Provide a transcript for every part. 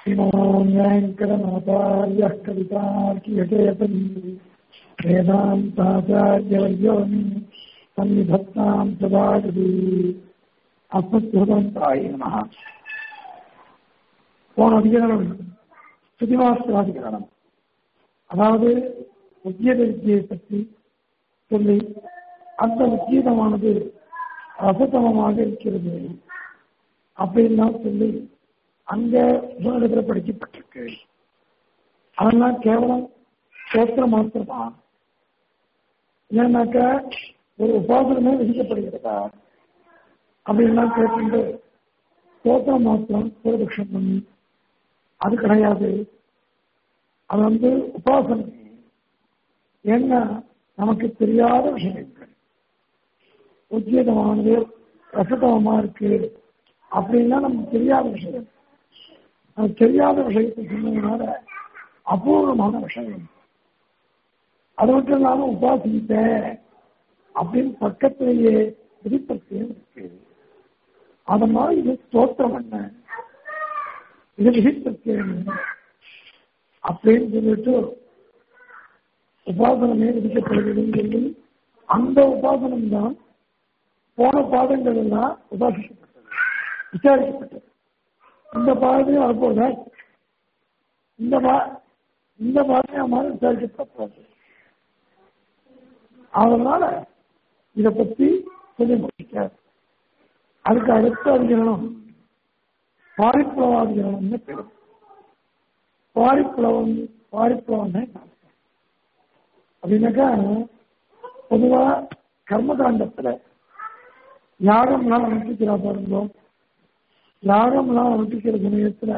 श्रीमान् वेङ्कटनाथार्यः कवितार्कियकेतन् वेदान्ताचार्यवर्यो मे सन्निधत्तां सदा गति अस्मत्कृतन्ताय नमः போன அதிகாரம் ஸ்துதிவாஸ்திராதிகாரம் அதாவது உத்தியத வித்தியை பற்றி சொல்லி அந்த உத்தியதமானது அசத்தமமாக இருக்கிறது அப்படின்லாம் சொல்லி அங்க உலகத்தில் படிக்கப்பட்டிருக்கு அதெல்லாம் கேவலம் சோத்திர மாத்திரமா ஏன்னாக்கா ஒரு உபாசனமே விதிக்கப்படுகிறதா அப்படின்லாம் கேட்டு சோத்திர மாத்திரம் பூரபக்ஷம் பண்ணி அது கிடையாது அது வந்து உபாசனை ஏன்னா நமக்கு தெரியாத விஷயங்கள் உத்தியதமானது ரசதமமா இருக்கு அப்படின்னா நமக்கு தெரியாத விஷயம் நமக்கு தெரியாத விஷயத்தை சொன்னதுனால அபூர்வமான விஷயம் அது மட்டும் இல்லாம உபாசித்த அப்படின்னு பக்கத்திலேயே விதிப்பத்தியம் இருக்கு அதனால இது ஸ்தோத்திரம் என்ன இது விதிப்பத்தியம் அப்படின்னு சொல்லிட்டு உபாசனமே விதிக்கப்படுகிறதுன்னு சொல்லி அந்த உபாசனம் தான் போன பாதங்கள் எல்லாம் உபாசிக்கப்பட்டது விசாரிக்கப்பட்டது இந்த பாதையும் வரப்போத இந்த பா இந்த பாதையும் மாதிரி விசாரிக்கப்பட்டது அதனால இதை பத்தி சொல்லி முடிக்க அதுக்கு அடுத்த அதிகரணம் பாரிப்புலவாதிகரணம்னு பேரும் பாரிப்புலவம் பாரிப்புலவம் அப்படின்னாக்கா பொதுவா கர்மகாண்டத்துல யாகம்லாம் அனுப்பிக்கிறா பாருங்க யாகம்லாம் அனுப்பிக்கிற சமயத்துல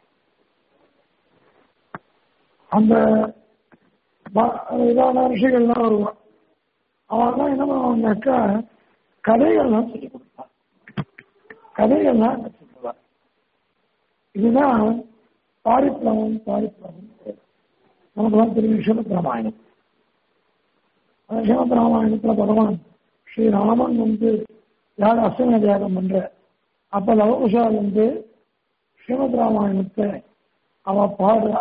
அந்த இதான ரிஷிகள்லாம் வருவான் அவன்லாம் என்ன பண்ணுவாங்கனாக்கா கதைகள்லாம் சொல்லி கொடுப்பான் கதைகள்லாம் சொல்லுவான் இதுதான் பாரிப்ளவம் பாரிப்ளவம் நமக்குலாம் தெரியும் ஸ்ரீமத் ராமாயணம் ஸ்ரீமத் ராமாயணத்துல பகவான் ஸ்ரீராமன் வந்து யார் அஸ்வம தியாகம் பண்ற அப்ப லவகுஷால் வந்து ஸ்ரீமத் ராமாயணத்தை அவ பாடுறா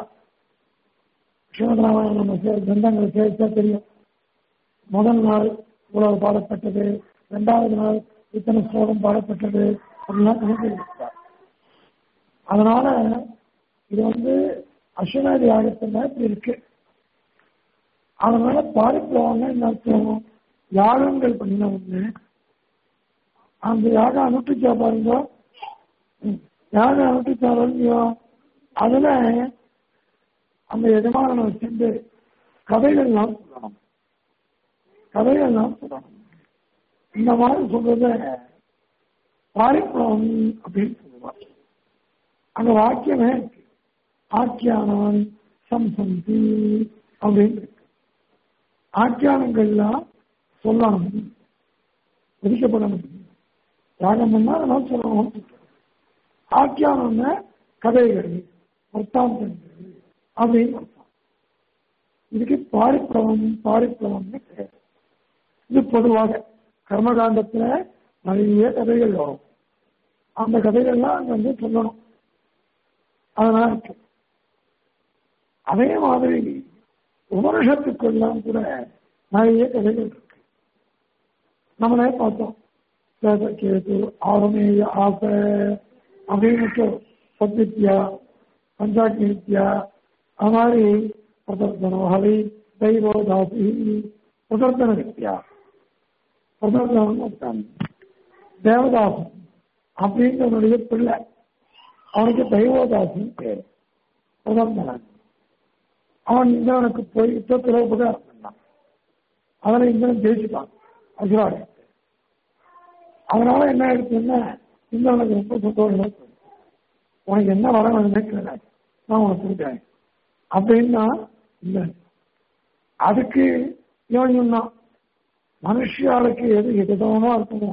ஸ்ரீமத் ராமாயணம் நம்ம கிரந்தங்கள் சேர்த்தா தெரியும் முதல் நாள் இவ்வளவு பாடப்பட்டது இரண்டாவது நாள் இத்தனை ஸ்லோகம் பாடப்பட்டது அப்படிலாம் கணக்கு கொடுத்தார் அதனால இது வந்து அஸ்வமேத யாகத்துல இப்படி இருக்கு அதனால பாரிப்புலவாங்க என்ன அர்த்தம் யாகங்கள் பண்ணின ஒண்ணு அந்த யாகம் அனுப்பிச்சா பாருங்க யாகம் அனுப்பிச்சா பாருங்க அதுல அந்த எஜமானனை வச்சிருந்து கதைகள்லாம் சொல்லணும் கதைகள்லாம் சொல்லணும் இந்த மாதிரி சொல்றத பாரிப்புலம் அப்படின்னு சொல்லுவாங்க அங்க வாக்கியமே இருக்கு ஆக்கியானவன் சம்சந்தி அப்படின்னு இருக்கு ஆக்கியானங்கள்லாம் சொல்லணும் விதிக்கப்படணும் யாகம் பண்ணா அதெல்லாம் சொல்லணும் ஆக்கியானம்னா கதைகள் வர்த்தாந்தங்கள் அப்படின்னு அர்த்தம் இதுக்கு பாரிப்பிரவம் பாரிப்பிரவம்னு பேர் இது பொதுவாக கர்மகாண்டத்துல நிறைய கதைகள் வரும் அந்த கதைகள்லாம் அங்க வந்து சொல்லணும் அதெல்லாம் இருக்கு அதே மாதிரி உபனிஷத்துக்கெல்லாம் கூட நிறைய கதைகள் இருக்கு நம்மளே பார்த்தோம் கேது ஆரமேய ஆசை அப்படின்னு சத்வித்யா பஞ்சாக்னி வித்யா அது மாதிரி பிரதர்த்தனோகவை தெய்வோதாசி பிரதர்த்தன வித்யா பிரதர்த்தனம் தேவதாசன் அப்படின்றவனுடைய பிள்ளை அவனுக்கு தெய்வோதாசின் பேர் பிரதர்த்தனன் அவன் இந்திரனுக்கு போய் யுத்தத்தில் உபகாரம் பண்ணான் அதில் இந்திரன் ஜெயிச்சுட்டான் அசுராலயத்தை அதனால என்ன ஆயிடுச்சுன்னா இந்திரனுக்கு ரொம்ப சந்தோஷம் உனக்கு என்ன வர நினைக்கிறேன் நான் உனக்கு கொடுக்குறேன் அப்படின்னா இல்லை அதுக்கு யோசியம் தான் மனுஷியாளுக்கு எது ஹிதமா இருக்குமோ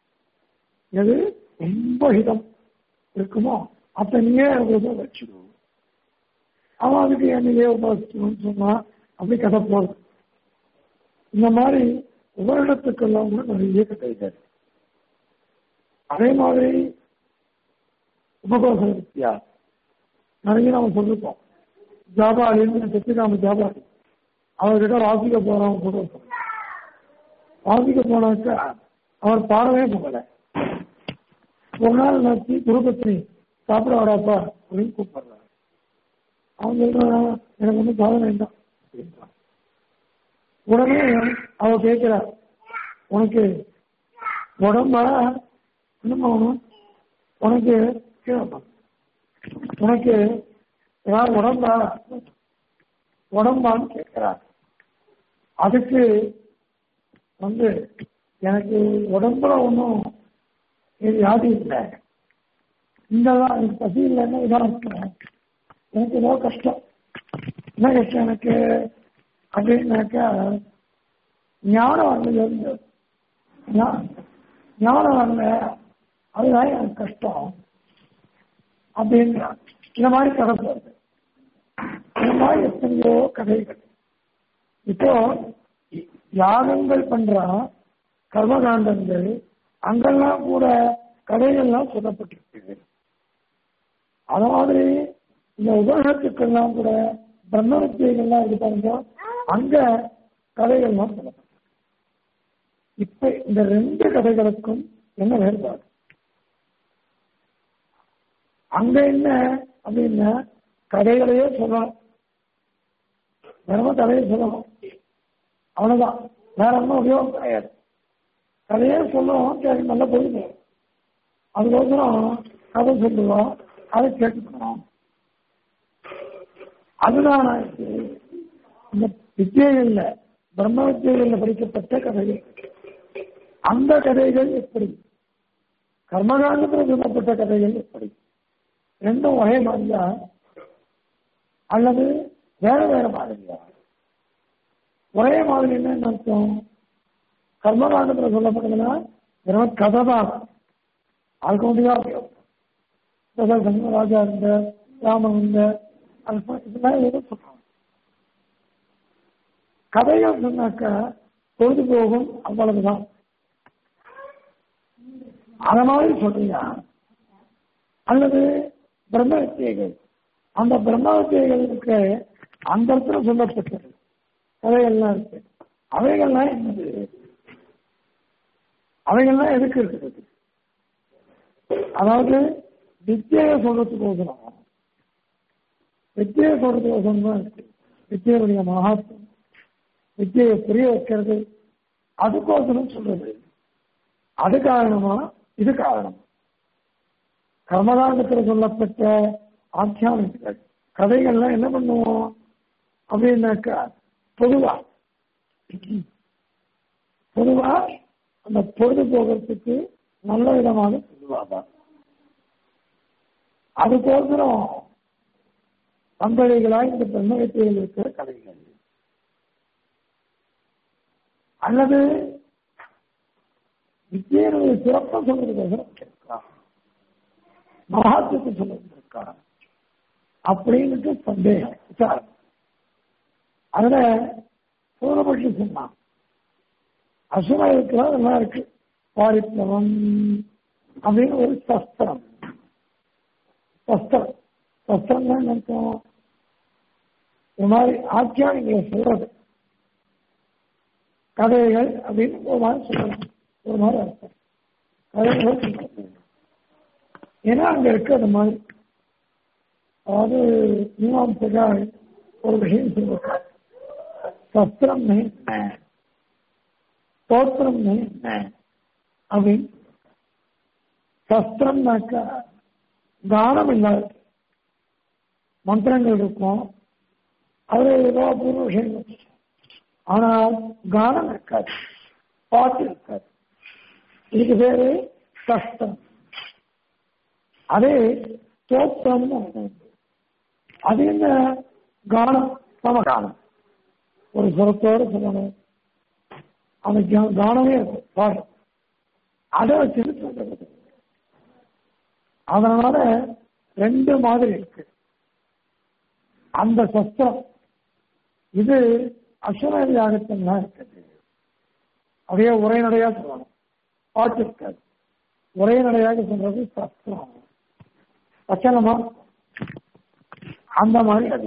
எது ரொம்ப ஹிதம் இருக்குமோ அத்தனையே வச்சுக்கணும் அவன் அதுக்கு என்னையே உபாசிக்கணும்னு சொன்னா அப்படி கதை போகுது இந்த மாதிரி உபரிடத்துக்கெல்லாம் கூட நிறைய கதைகள் அதே மாதிரி உபகோச வித்யா நிறைய நம்ம சொல்லிருக்கோம் ஜாபாலின்னு சத்தியகாம ஜாபாலி அவர்கிட்ட வாசிக்க போறவங்க கூட சொல்றோம். வாசிக்க போனாக்கா அவர் பாடவே போகல ஒரு நாள் நச்சு குருபத்னி சாப்பிட வராப்பா அப்படின்னு கூப்பிடுறாரு அவன் சொல்றான் எனக்கு வந்து சாதனை வேண்டாம் அப்படின்றான். உடனே அவ கேட்கிறா உனக்கு உடம்பா என்னமா ஆகணும்? உனக்கு கீழப்பா. உனக்கு ஏதாவது உடம்பா உடம்பான்னு கேட்கிறார் அதுக்கு வந்து எனக்கு உடம்புல ஒன்றும் இது வியாதி இல்லை இந்த எனக்கு பசி இல்லைன்னா இதான் இருக்கேன் எனக்கு ஏதோ கஷ்டம் என்ன கஷ்டம் எனக்கு அப்படின்னாக்கா ஞானம் வரல ஞானம் வரல அதுதான் எனக்கு கஷ்டம் அப்படின்றான் இந்த மாதிரி கதை போகுது இந்த மாதிரி எத்தனையோ கதைகள் இப்போ யாகங்கள் பண்றான் கர்மகாண்டங்கள் அங்கெல்லாம் கூட கதைகள்லாம் சொல்லப்பட்டிருக்கு அது மாதிரி இந்த உபகரணத்துக்கெல்லாம் கூட பிரம்ம வித்தியைகள்லாம் இது பாருங்க அங்க கதைகள்லாம் சொல்லப்பட்டிருக்கு இப்ப இந்த ரெண்டு கதைகளுக்கும் என்ன வேறுபாடு அங்க என்ன அப்படின்னா கதைகளையே சொல்லணும் வெறும் கதையை சொல்லணும் அவ்வளவுதான் வேற ஒன்றும் உபயோகம் கிடையாது கதையே சொல்லணும் சரி நல்லா போயிடும் அதுக்கோசரம் கதை சொல்லுவோம் அதை கேட்டுக்கணும் அதுதான் இந்த வித்தியைகள்ல பிரம்ம வித்தியைகள்ல படிக்கப்பட்ட கதைகள் அந்த கதைகள் எப்படி கர்மகாண்டத்தில் சொல்லப்பட்ட கதைகள் எப்படி ரெண்டும் ஒரே மாதிரியா அல்லது வேற வேற மாதிரியா ஒரே மாதிரி என்ன அர்த்தம் கர்மகாண்டத்தில் சொல்லப்பட்டதுன்னா வெறும் கதை தான் அதுக்கு முடியாது ராஜா இருந்த ராமன் இருந்த அல்பா இதெல்லாம் ஏதோ சொல்றாங்க கதைகள் சொன்னாக்கா பொழுது போகும் அவ்வளவுதான் அத மாதிரி சொல்றீங்க அல்லது பிரம்ம வித்தியைகள் அந்த பிரம்ம வித்தியைகளுக்கு அந்த இடத்துல சொல்லப்பட்டது கதைகள்லாம் இருக்கு அவைகள்லாம் என்னது அவைகள்லாம் எதுக்கு இருக்கிறது அதாவது வித்தியை சொல்றதுக்கோசரம் வித்தியை சொல்றதுக்கோசரம் தான் இருக்கு வித்தியனுடைய மகாத்மம் வித்தியை புரிய வைக்கிறது அதுக்கோசரம் சொல்றது அது காரணமா இது காரணம் கர்மகாண்டத்தில் சொல்லப்பட்ட ஆக்கியானங்கள் கதைகள்லாம் என்ன பண்ணுவோம் அப்படின்னாக்கா பொதுவா பொதுவா அந்த பொழுது போகிறதுக்கு நல்ல விதமாக சொல்லுவாங்க அதுக்கோசரம் பந்தடைகளாய் இந்த பிரம்மகத்தையில் இருக்கிற கதைகள் அல்லது வித்தியனுடைய சிறப்பை சொல்றதுக்கோசரம் கேட்கிறான் மகாத்துவத்தை சொல்லிருக்கான் அப்படின்னுட்டு சந்தேகம் விசாரம் அதுல சூரபட்சி சொன்னான் அசுர இருக்கிறா அதெல்லாம் இருக்கு பாரித்னவம் அப்படின்னு ஒரு சஸ்திரம் சஸ்திரம் சஸ்திரம் தான் நினைச்சோம் இந்த மாதிரி ஆக்கியானிகளை சொல்றது கதைகள் அப்படின்னு ஒரு மாதிரி சொல்லலாம் ஒரு மாதிரி அர்த்தம் கதைகள் சொல்றது ஏன்னா அங்க இருக்கு அது மாதிரி அதாவது மீமாம்சகால் ஒரு விஷயம் சொல்லிருக்கார் சஸ்திரம் என்ன ஸ்தோத்திரம் என்ன அப்படின்னு சஸ்திரம்னாக்கா கானம் இல்லாத மந்திரங்கள் இருக்கும் அதுல ஏதோ அபூர்வ விஷயங்கள் ஆனால் கானம் இருக்காது பாட்டு இருக்காது இதுக்கு பேரு சஸ்திரம் அதே ஸ்தோத்திரம்னு ஒண்ணு உண்டு. அது என்ன கானம் சமகானம் ஒரு சுரத்தோடு சொல்லணும் அந்த கா- கானமே இருக்கும் பாடம் அதை வச்சுட்டு சொல்றது அதனால ரெண்டு மாதிரி இருக்கு அந்த சஸ்திரம் இது அஸ்வமேத யாகத்தெல்லாம் இருக்குது அப்படியே உரைநடையா சொல்லணும் பாட்டு இருக்காது உரைநடையாக சொல்றது சஸ்திரம் வச்சனமா அந்த மாதிரி அது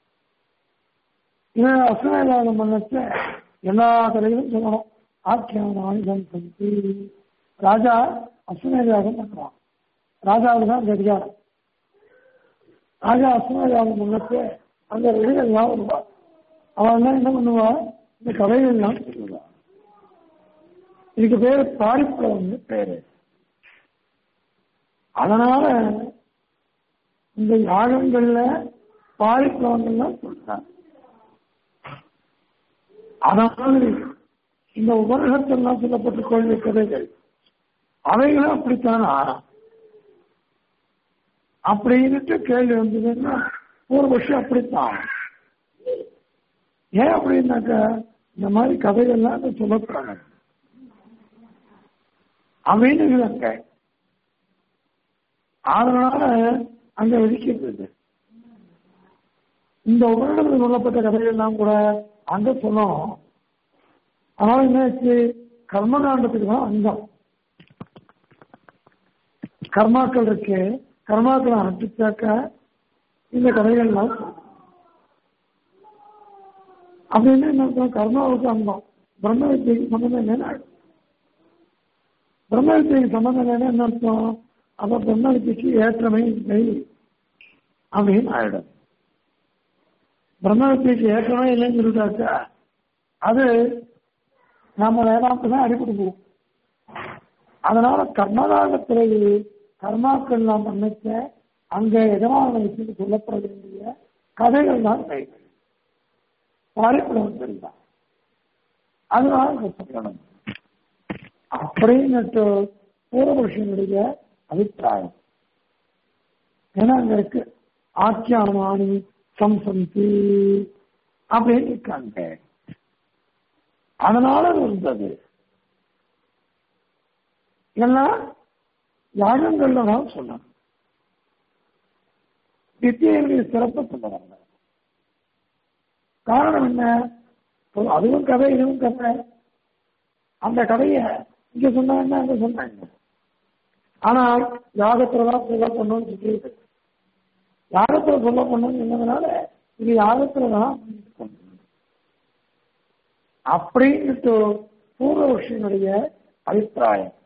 இவன் அசுவேதானம் பண்ணச்ச எல்லா கதைகளும் சொல்லணும் ஆக்கியான ஆயுதம் சந்தி ராஜா அசுவேதாகம் பண்ணுவான் ராஜாவுக்கு தான் அந்த அதிகாரம் ராஜா அசுவேதாகம் பண்ணச்ச அந்த வெளியெல்லாம் வருவா அவன் என்ன பண்ணுவா இந்த கதைகள்லாம் சொல்லுவா இதுக்கு பேரு பாரிப்பளவன் பேரு அதனால இந்த யாகங்கள்ல பாரிப்பளவங்கள்லாம் சொல்றாங்க அதாவது இந்த உபநிஷத்தெல்லாம் சொல்லப்பட்ட கோயில் கதைகள் அவைகளும் அப்படித்தான் ஆறாம் அப்படின்னுட்டு கேள்வி வந்ததுன்னா ஒரு வருஷம் அப்படித்தான் ஏன் அப்படின்னாக்கா இந்த மாதிரி கதைகள்லாம் அங்க சொல்லப்படுறாங்க அப்படின்னு அங்க அதனால அங்க விதிக்கிறது இந்த உபரிடத்தில் சொல்லப்பட்ட கதைகள்லாம் கூட அங்க சொல்லணும் அதனால என்னாச்சு கர்மகாண்டத்துக்கு தான் அங்கம் கர்மாக்கள் இருக்கு கர்மாக்களை அனுப்பிச்சாக்க இந்த கதைகள்லாம் சொல்லணும். அப்படின்னு என்ன அர்த்தம்? கர்மாவுக்கு அங்கம் பிரம்ம வித்தியைக்கு சம்பந்தம் இல்லைன்னு ஆயிடும் பிரம்ம வித்தியைக்கு சம்பந்தம் இல்லைன்னா என்ன அர்த்தம் அப்ப பிரம்ம வித்தியைக்கு ஏற்றமே இல்லை அப்படின்னு ஆயிடும் பிரம்ம வித்தியைக்கு ஏற்றமே இல்லைன்னு சொல்லிட்டாக்கா அது நம்ம வேதாந்த தான் அடிபட்டு போகும் அதனால கர்மதாகத்திலேயே கர்மாக்கள் நாம் பண்ணிச்ச அங்க எதனால விஷயம் சொல்லப்பட வேண்டிய கதைகள் தான் கைகள் பாரிப்படம் தெரியுதான் அதனால கஷ்டப்படணும் அப்படின்னு பூர்வபுருஷனுடைய அபிப்பிராயம் ஏன்னா அங்க இருக்கு ஆக்கியானமானி சம்சந்தி அப்படின்னு இருக்காங்க அதனால அது வந்தது இதெல்லாம் யாகங்கள்ல தான் சொல்லணும் வித்தியனுடைய சிறப்பை சொல்லுவாங்க காரணம் என்ன இப்போ அதுவும் கதை இதுவும் கதை அந்த கதைய இங்க சொன்னாங்க அங்க சொன்னாங்க ஆனால் யாகத்துல தான் சொல்ல பண்ணணும்னு சொல்லியிருக்கு யாகத்துல சொல்ல பண்ணணும்னு சொன்னதுனால இது யாகத்துல தான் சொல்லணும். அப்படின்ட்டு பூர்வபக்ஷனுடைய அபிப்பிராயம்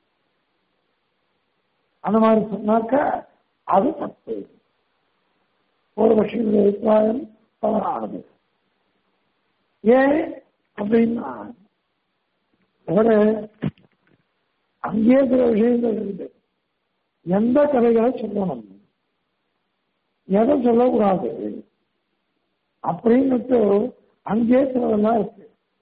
அந்த மாதிரி சொன்னாக்க அது தப்பு பூர்வபக்ஷனுடைய அபிப்பிராயம் தவறானது ஏன் அப்படின்னா அவரு அங்கே சில விஷயங்கள் இருக்குது எந்த கதைகளை சொல்லணும் எதை சொல்லக்கூடாது அப்படின்னுட்டு அங்கே சிலதெல்லாம் இருக்கு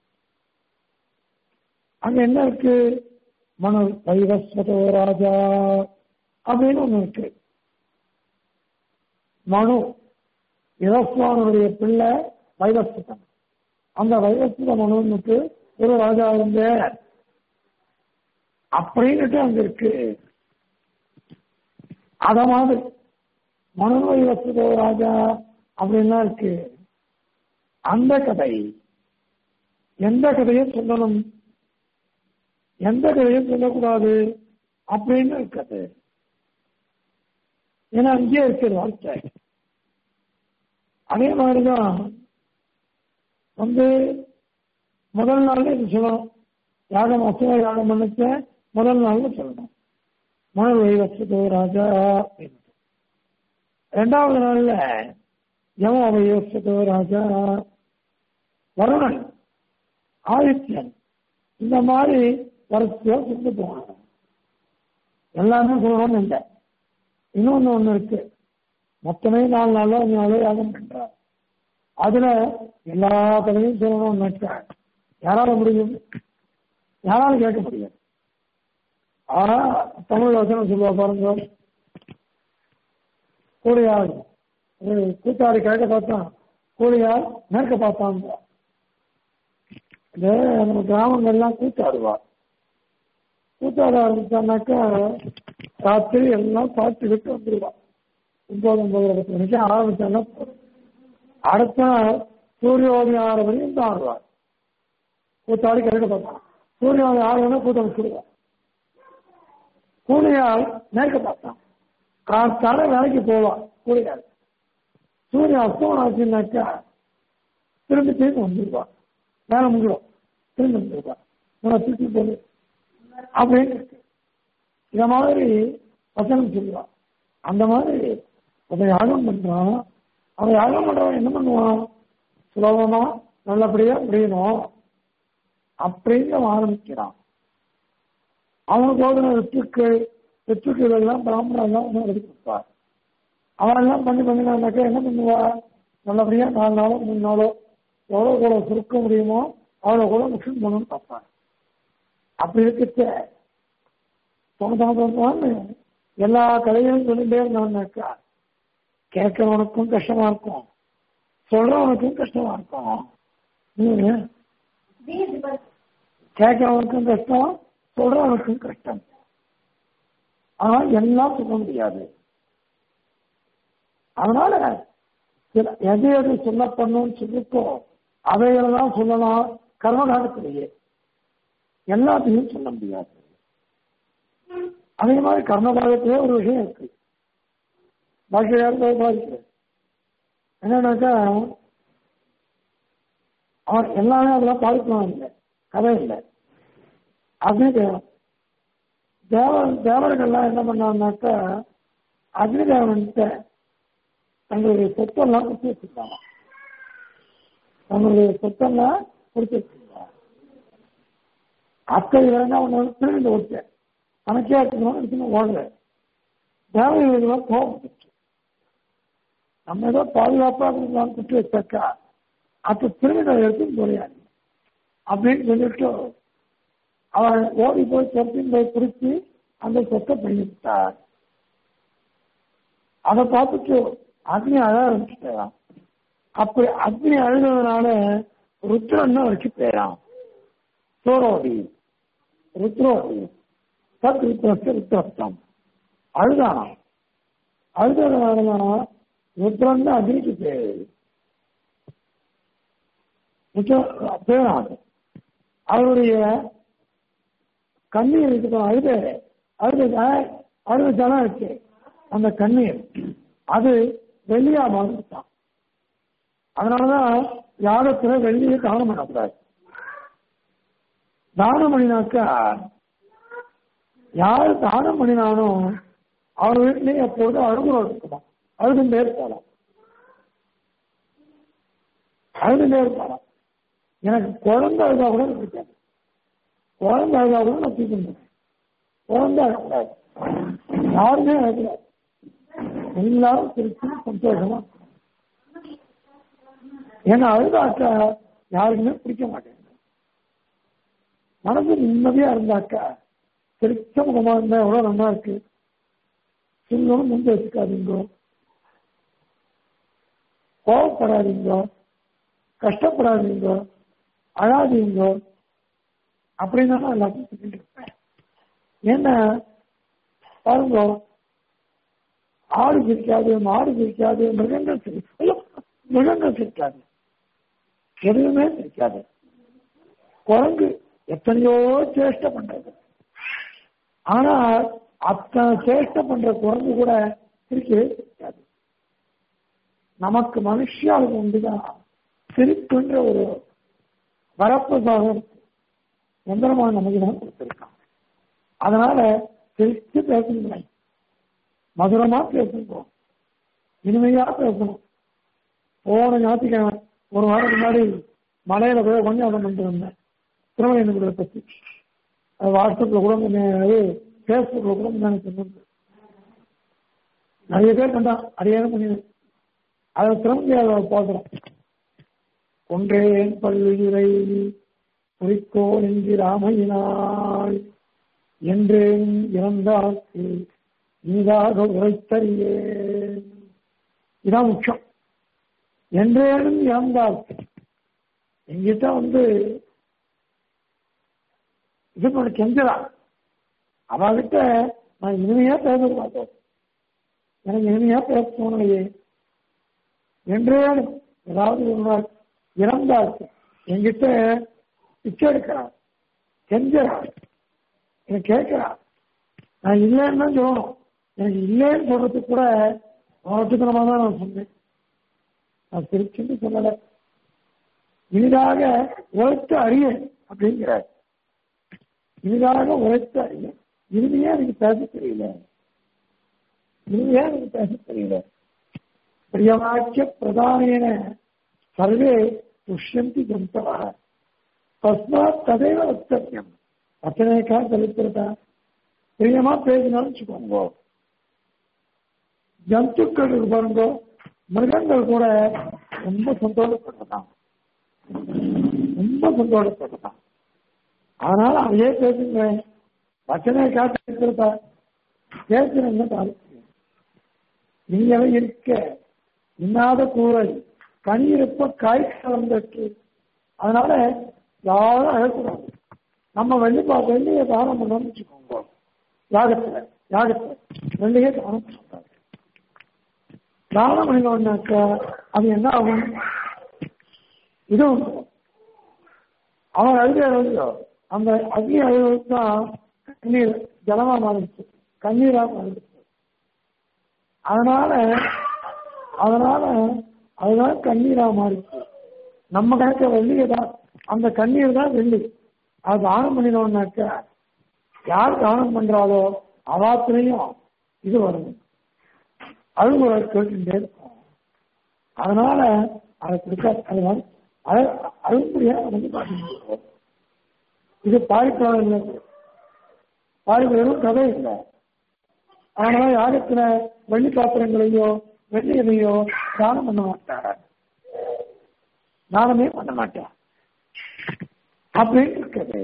அங்க என்ன இருக்கு மனு வைவஸ்வதோ ராஜா அப்படின்னு ஒண்ணு இருக்கு மனு யதஸ்வானுடைய பிள்ளை வைவஸ்வதன் அந்த வைவஸ்வத மனுவுக்கு ஒரு ராஜா இருந்த அப்படின்னுட்டு அங்க இருக்கு அத மாதிரி மனு வைவஸ்வதோ ராஜா அப்படின்னா இருக்கு அந்த கதை எந்த கதையை சொல்லணும் எந்த கதையும் சொல்லக்கூடாது அப்படின்னு இருக்குது ஏன்னா அங்கேயே இருக்குது வார்த்தை அதே மாதிரிதான் வந்து முதல் நாள்ல இது சொல்லணும் யாகம் அசுவ யாகம் பண்ணிச்ச முதல் நாள்ல சொல்லணும் மணல் வைவசதோ ராஜா அப்படின்னு. ரெண்டாவது நாள்ல யம வைவசதோ ராஜா வருணன் ஆதித்யன் இந்த மாதிரி வரிசையா கொண்டு போகணும் எல்லாமே சொல்லணும்னு இல்லை இன்னொன்னு ஒண்ணு இருக்கு மொத்தமே நாலு நாளோ அஞ்சு நாளோ யாகம் பண்றார் அதுல எல்லா கதையும் சொல்லணும்னு நினைக்கிறார் யாரால முடியும் யாரால கேட்க முடியும் ஆனா தமிழ் வசனம் சொல்லுவா பாருங்க கூலியாள் ஒரு கூத்தாடி கேட்க பார்த்தான் கூலியாள் மேற்க பார்த்தான் இந்த நம்ம கிராமங்கள்லாம் கூத்தாடுவா கூத்தாட ஆரம்பிச்சானாக்கா ராத்திரி எல்லாம் பாட்டு விட்டு வந்துருவா ஒன்பது ஒன்பது பத்து மணிக்கு ஆரம்பிச்சானா போதும். அடுத்த நாள் சூரியோதயம் ஆறு வரையும் தான் ஆடுவார் கூத்தாடி கிழக்க பார்த்தான் சூரியோதயம் ஆறு வேணா கூட்டம் வச்சுருவா கூலியால் மேற்க பார்த்தான் காத்தால வேலைக்கு போவா கூலியால் சூரியன் அஸ்தமனம் ஆச்சுன்னாக்கா திரும்பி திரும்பி வந்துருவா வேலை முடியும் திரும்பி வந்துருவா நம்ம திருப்பி போது அப்படின்னு இருக்கு இத மாதிரி வசனம் சொல்லுவான் அந்த மாதிரி அதை யாகம் பண்றான் அவன் யாகம் பண்றவன் என்ன பண்ணுவான் சுலபமா நல்லபடியா முடியணும் அப்படின்னு அவன் ஆரம்பிக்கிறான் அவனுக்கு ஓதுன வெற்றுக்கு வெற்றுக்கள் எல்லாம் பிராமணன் தான் ஒன்றும் எடுத்து கொடுப்பார் அவனெல்லாம் பண்ணி பண்ணினாக்கா என்ன பண்ணுவா நல்லபடியா நாலு நாளோ மூணு நாளோ எவ்வளவு கூட சுருக்க முடியுமோ அவ்வளவு கூட முஸ்லிம் பண்ணணும்னு பார்ப்பான் அப்படி இருக்கிற தோணு எல்லா கதையும் சொல்லிட்டே இருந்தான்னாக்கா கேட்கறவனுக்கும் கஷ்டமா இருக்கும் சொல்றவனுக்கும் கஷ்டமா இருக்கும் உம். கேட்கறவனுக்கும் கஷ்டம் சொல்றவனுக்கும் கஷ்டம் ஆனா எல்லாம் சொல்ல முடியாது அதனால சில- எது எது சொல்லப்படணும்னு சொல்லிக்கோ அவைகளெல்லாம் சொல்லலாம் கர்மகாலத்திலேயே எல்லாத்தையும் சொல்ல முடியாது அதே மாதிரி கர்மகாலத்திலே ஒரு விஷயம் இருக்கு பாக்கியார் பாதிக்கிறது என்னன்னாக்கா அவன் எல்லாமே அதெல்லாம் பாதிக்கலாம் இல்லை கதை இல்லை அக்னி தேவன் தேவன் தேவர்கள்லாம் என்ன பண்ணாங்கன்னாக்கா அக்னி தேவன்கிட்ட தங்களுடைய சொத்தெல்லாம் கொடுத்து வச்சிருக்காங்க தங்களுடைய சொத்தெல்லாம் கொடுத்து வச்சிருக்காங்க அத்தை இவரங்க ஒன்று வந்து திரும்பி ஓட்டேன் கணக்கே இருக்கணும் இருக்கணும் ஓடுற தேவதைகள்லாம் கோபம் வந்துச்சு. நம்ம ஏதோ பாதுகாப்பாக இருந்தாலும் குட்டி வச்சாக்கா அப்ப திரும்பி நான் எடுத்து போறியாரு அப்படின்னு சொல்லிட்டு அவன் ஓடி போய் சொத்தின் போய் பிடிச்சி அந்த சொத்தை பண்ணிவிட்டார் அதை பார்த்துட்டு அக்னி அழ ஆரம்பிச்சுட்டான் அப்படி அக்னி அழுததுனால ருத்ரன் வரைக்கும் பேரான் சோரோடி ருத்ரோடி சத் ருத்ரஸ்த ருத்ரஸ்தம் அழுதானா அழுததுனாலதான் ருத்ரன் தான் அக்னிக்கு பேரு ருத்ர- பேராது அவருடைய கண்ணீர் இருக்கு அழுத அழுத அழுத ஜனம் இருக்கு அந்த கண்ணீர் அது வெள்ளியா மாறிட்டான் அதனாலதான் யாகத்துல வெள்ளியை தானம் பண்ணக்கூடாது தானம் பண்ணினாக்கா யாரு தானம் பண்ணினானோ அவர் வீட்டிலேயே எப்போது அழுகுறோம் இருக்குமா அழுதுண்டே இருப்பாளாம் அழுதுண்டே இருப்பாளாம் எனக்கு குழந்தை அழுதா கூட எனக்கு பிடிக்காது குழந்தை அழுதா கூட நான் தூக்கணும் குழந்தை அழக்கூடாது யாருமே அழக்கூடாது எல்லாரும் திருச்சி சந்தோஷமா இருக்கணும். ஏன்னா அழுதாக்கா யாருக்குமே பிடிக்க மாட்டேங்குது மனசு நிம்மதியா இருந்தாக்கா திருச்ச முகமா இருந்தா எவ்வளவு நல்லா இருக்கு சின்னம் முன்பு வச்சுக்காதீங்க கோவப்படாதீங்க கஷ்டப்படாதீங்க அழாதீங்க அப்படின்னு நான் எல்லாத்தையும் சொல்லிட்டு இருப்பேன் ஏன்னா பாருங்க ஆடு சிரிக்காது மாடு சிரிக்காது மிருகங்கள் சிரி ஐயோ, மிருகங்கள் சிரிக்காது எதுவுமே சிரிக்காது குரங்கு எத்தனையோ சேஷ்டை பண்றது ஆனா அத்தனை சேஷ்டை பண்ற குரங்கு கூட சிரிக்கவே சிரிக்காது நமக்கு மனுஷியாளுக்கு உண்டுதான் சிரிப்புன்ற ஒரு வரப்பிரசாதம் எந்திரமான நமக்கு தான் கொடுத்திருக்கான் அதனால சிரிச்சு பேசணுங்க மதுரமா பேசணும் இனிமையா பேசணும் போன ஞாயிற்றுக்கிழமை ஒரு வாரம் முன்னாடி மலையில போய் கொஞ்சம் அதை பண்ணிட்டு வந்தேன் திருமணங்களை பத்தி அது வாட்ஸ்அப்ல கூட அது பேஸ்புக்ல கூட நான் சொன்னது நிறைய பேர் கண்டான் அடியான பண்ணி அதை திரும்ப பார்க்கிறோம் கொன்றேன் பல்லுயிரை குறிக்கோள் என்கிறாமையினாள் என்றேன் இறந்தாக்கு இனிதாக உரைத்தறியேன் இதான் முக்கியம் என்றேனும் இறந்தாக்கு எங்கிட்ட வந்து இது பண்ண கெஞ்சலா அவகிட்ட நான் இனிமையா பேச மாட்டேன் எனக்கு இனிமையா பேச தோணலையே என்றேனும் ஏதாவது ஒரு நாள் இறந்தாக்கு என்கிட்ட பிச்சை எடுக்கிறான் கெஞ்சறான் எனக்கு கேட்கிறான் நான் இல்லைன்னு தான் சொல்லணும் எனக்கு இல்லைன்னு சொல்றதுக்கு கூட அவட்டுத்தனமா தான் நான் சொன்னேன் நான் திருச்சின்னு சொல்லல இனிதாக உழைத்து அறிய அப்படிங்கிறார் இனிதாக உழைத்து அறிய இனிமையா எனக்கு பேச தெரியல இனிமையா எனக்கு பேச தெரியல பிரியவாக்கிய பிரதானேன சர்வே துஷ்யந்தி ஜந்தவா தஸ்மாத் ததைவ வக்தவியம் வச்சனைக்கா தலித்திருக்கா பிரியமா பேசினாலும் வச்சுக்கோங்க ஜந்துக்கள் பாருங்க மிருகங்கள் கூட ரொம்ப சந்தோஷப்பட்டதான் ரொம்ப சந்தோஷப்பட்டதான் அதனால அதையே பேசுங்க வச்சனை காத்திருக்கிறதா பேசுறேன்னு தாழ்த்து நீங்களே இருக்க இன்னாத கூறல் கனி இருப்ப காய் கலந்துட்டு அதனால யாரும் அழக்கூடாது நம்ம வெள்ளிப்பா வெள்ளியை தானம் பண்ணோம்னு வச்சுக்கோங்க யாகத்துல யாகத்துல வெள்ளியே தானம் பண்ணாங்க தானம் பண்ணினோம்னாக்கா அது என்ன ஆகும் இது அவன் அழுகையோ அந்த அக்னி அழுவது தான் கண்ணீர் ஜலமா மாறிடுச்சு கண்ணீரா மாறிடுச்சு அதனால அதனால அதுதான் கண்ணீரா மாறிடுச்சு நம்ம கணக்க வெள்ளியை தான் அந்த கண்ணீர் தான் வெள்ளி அது தானம் பண்ணினோம்னாக்கா யார் தானம் பண்றாளோ அவாத்திலையும் இது வரும் அழுகுற கேட்டுட்டே இருக்கும் அதனால அதை கொடுக்க அது வந்து அழுகுறியா வந்து பாட்டு இது பாரிப்பாளர் இல்லை பாரிப்பு வெறும் கதை இல்லை அதனால யாகத்துல வெள்ளி பாத்திரங்களையோ வெள்ளி எதையோ தானம் பண்ண மாட்டார் தானமே பண்ண மாட்டார் அப்படின்னு இருக்குது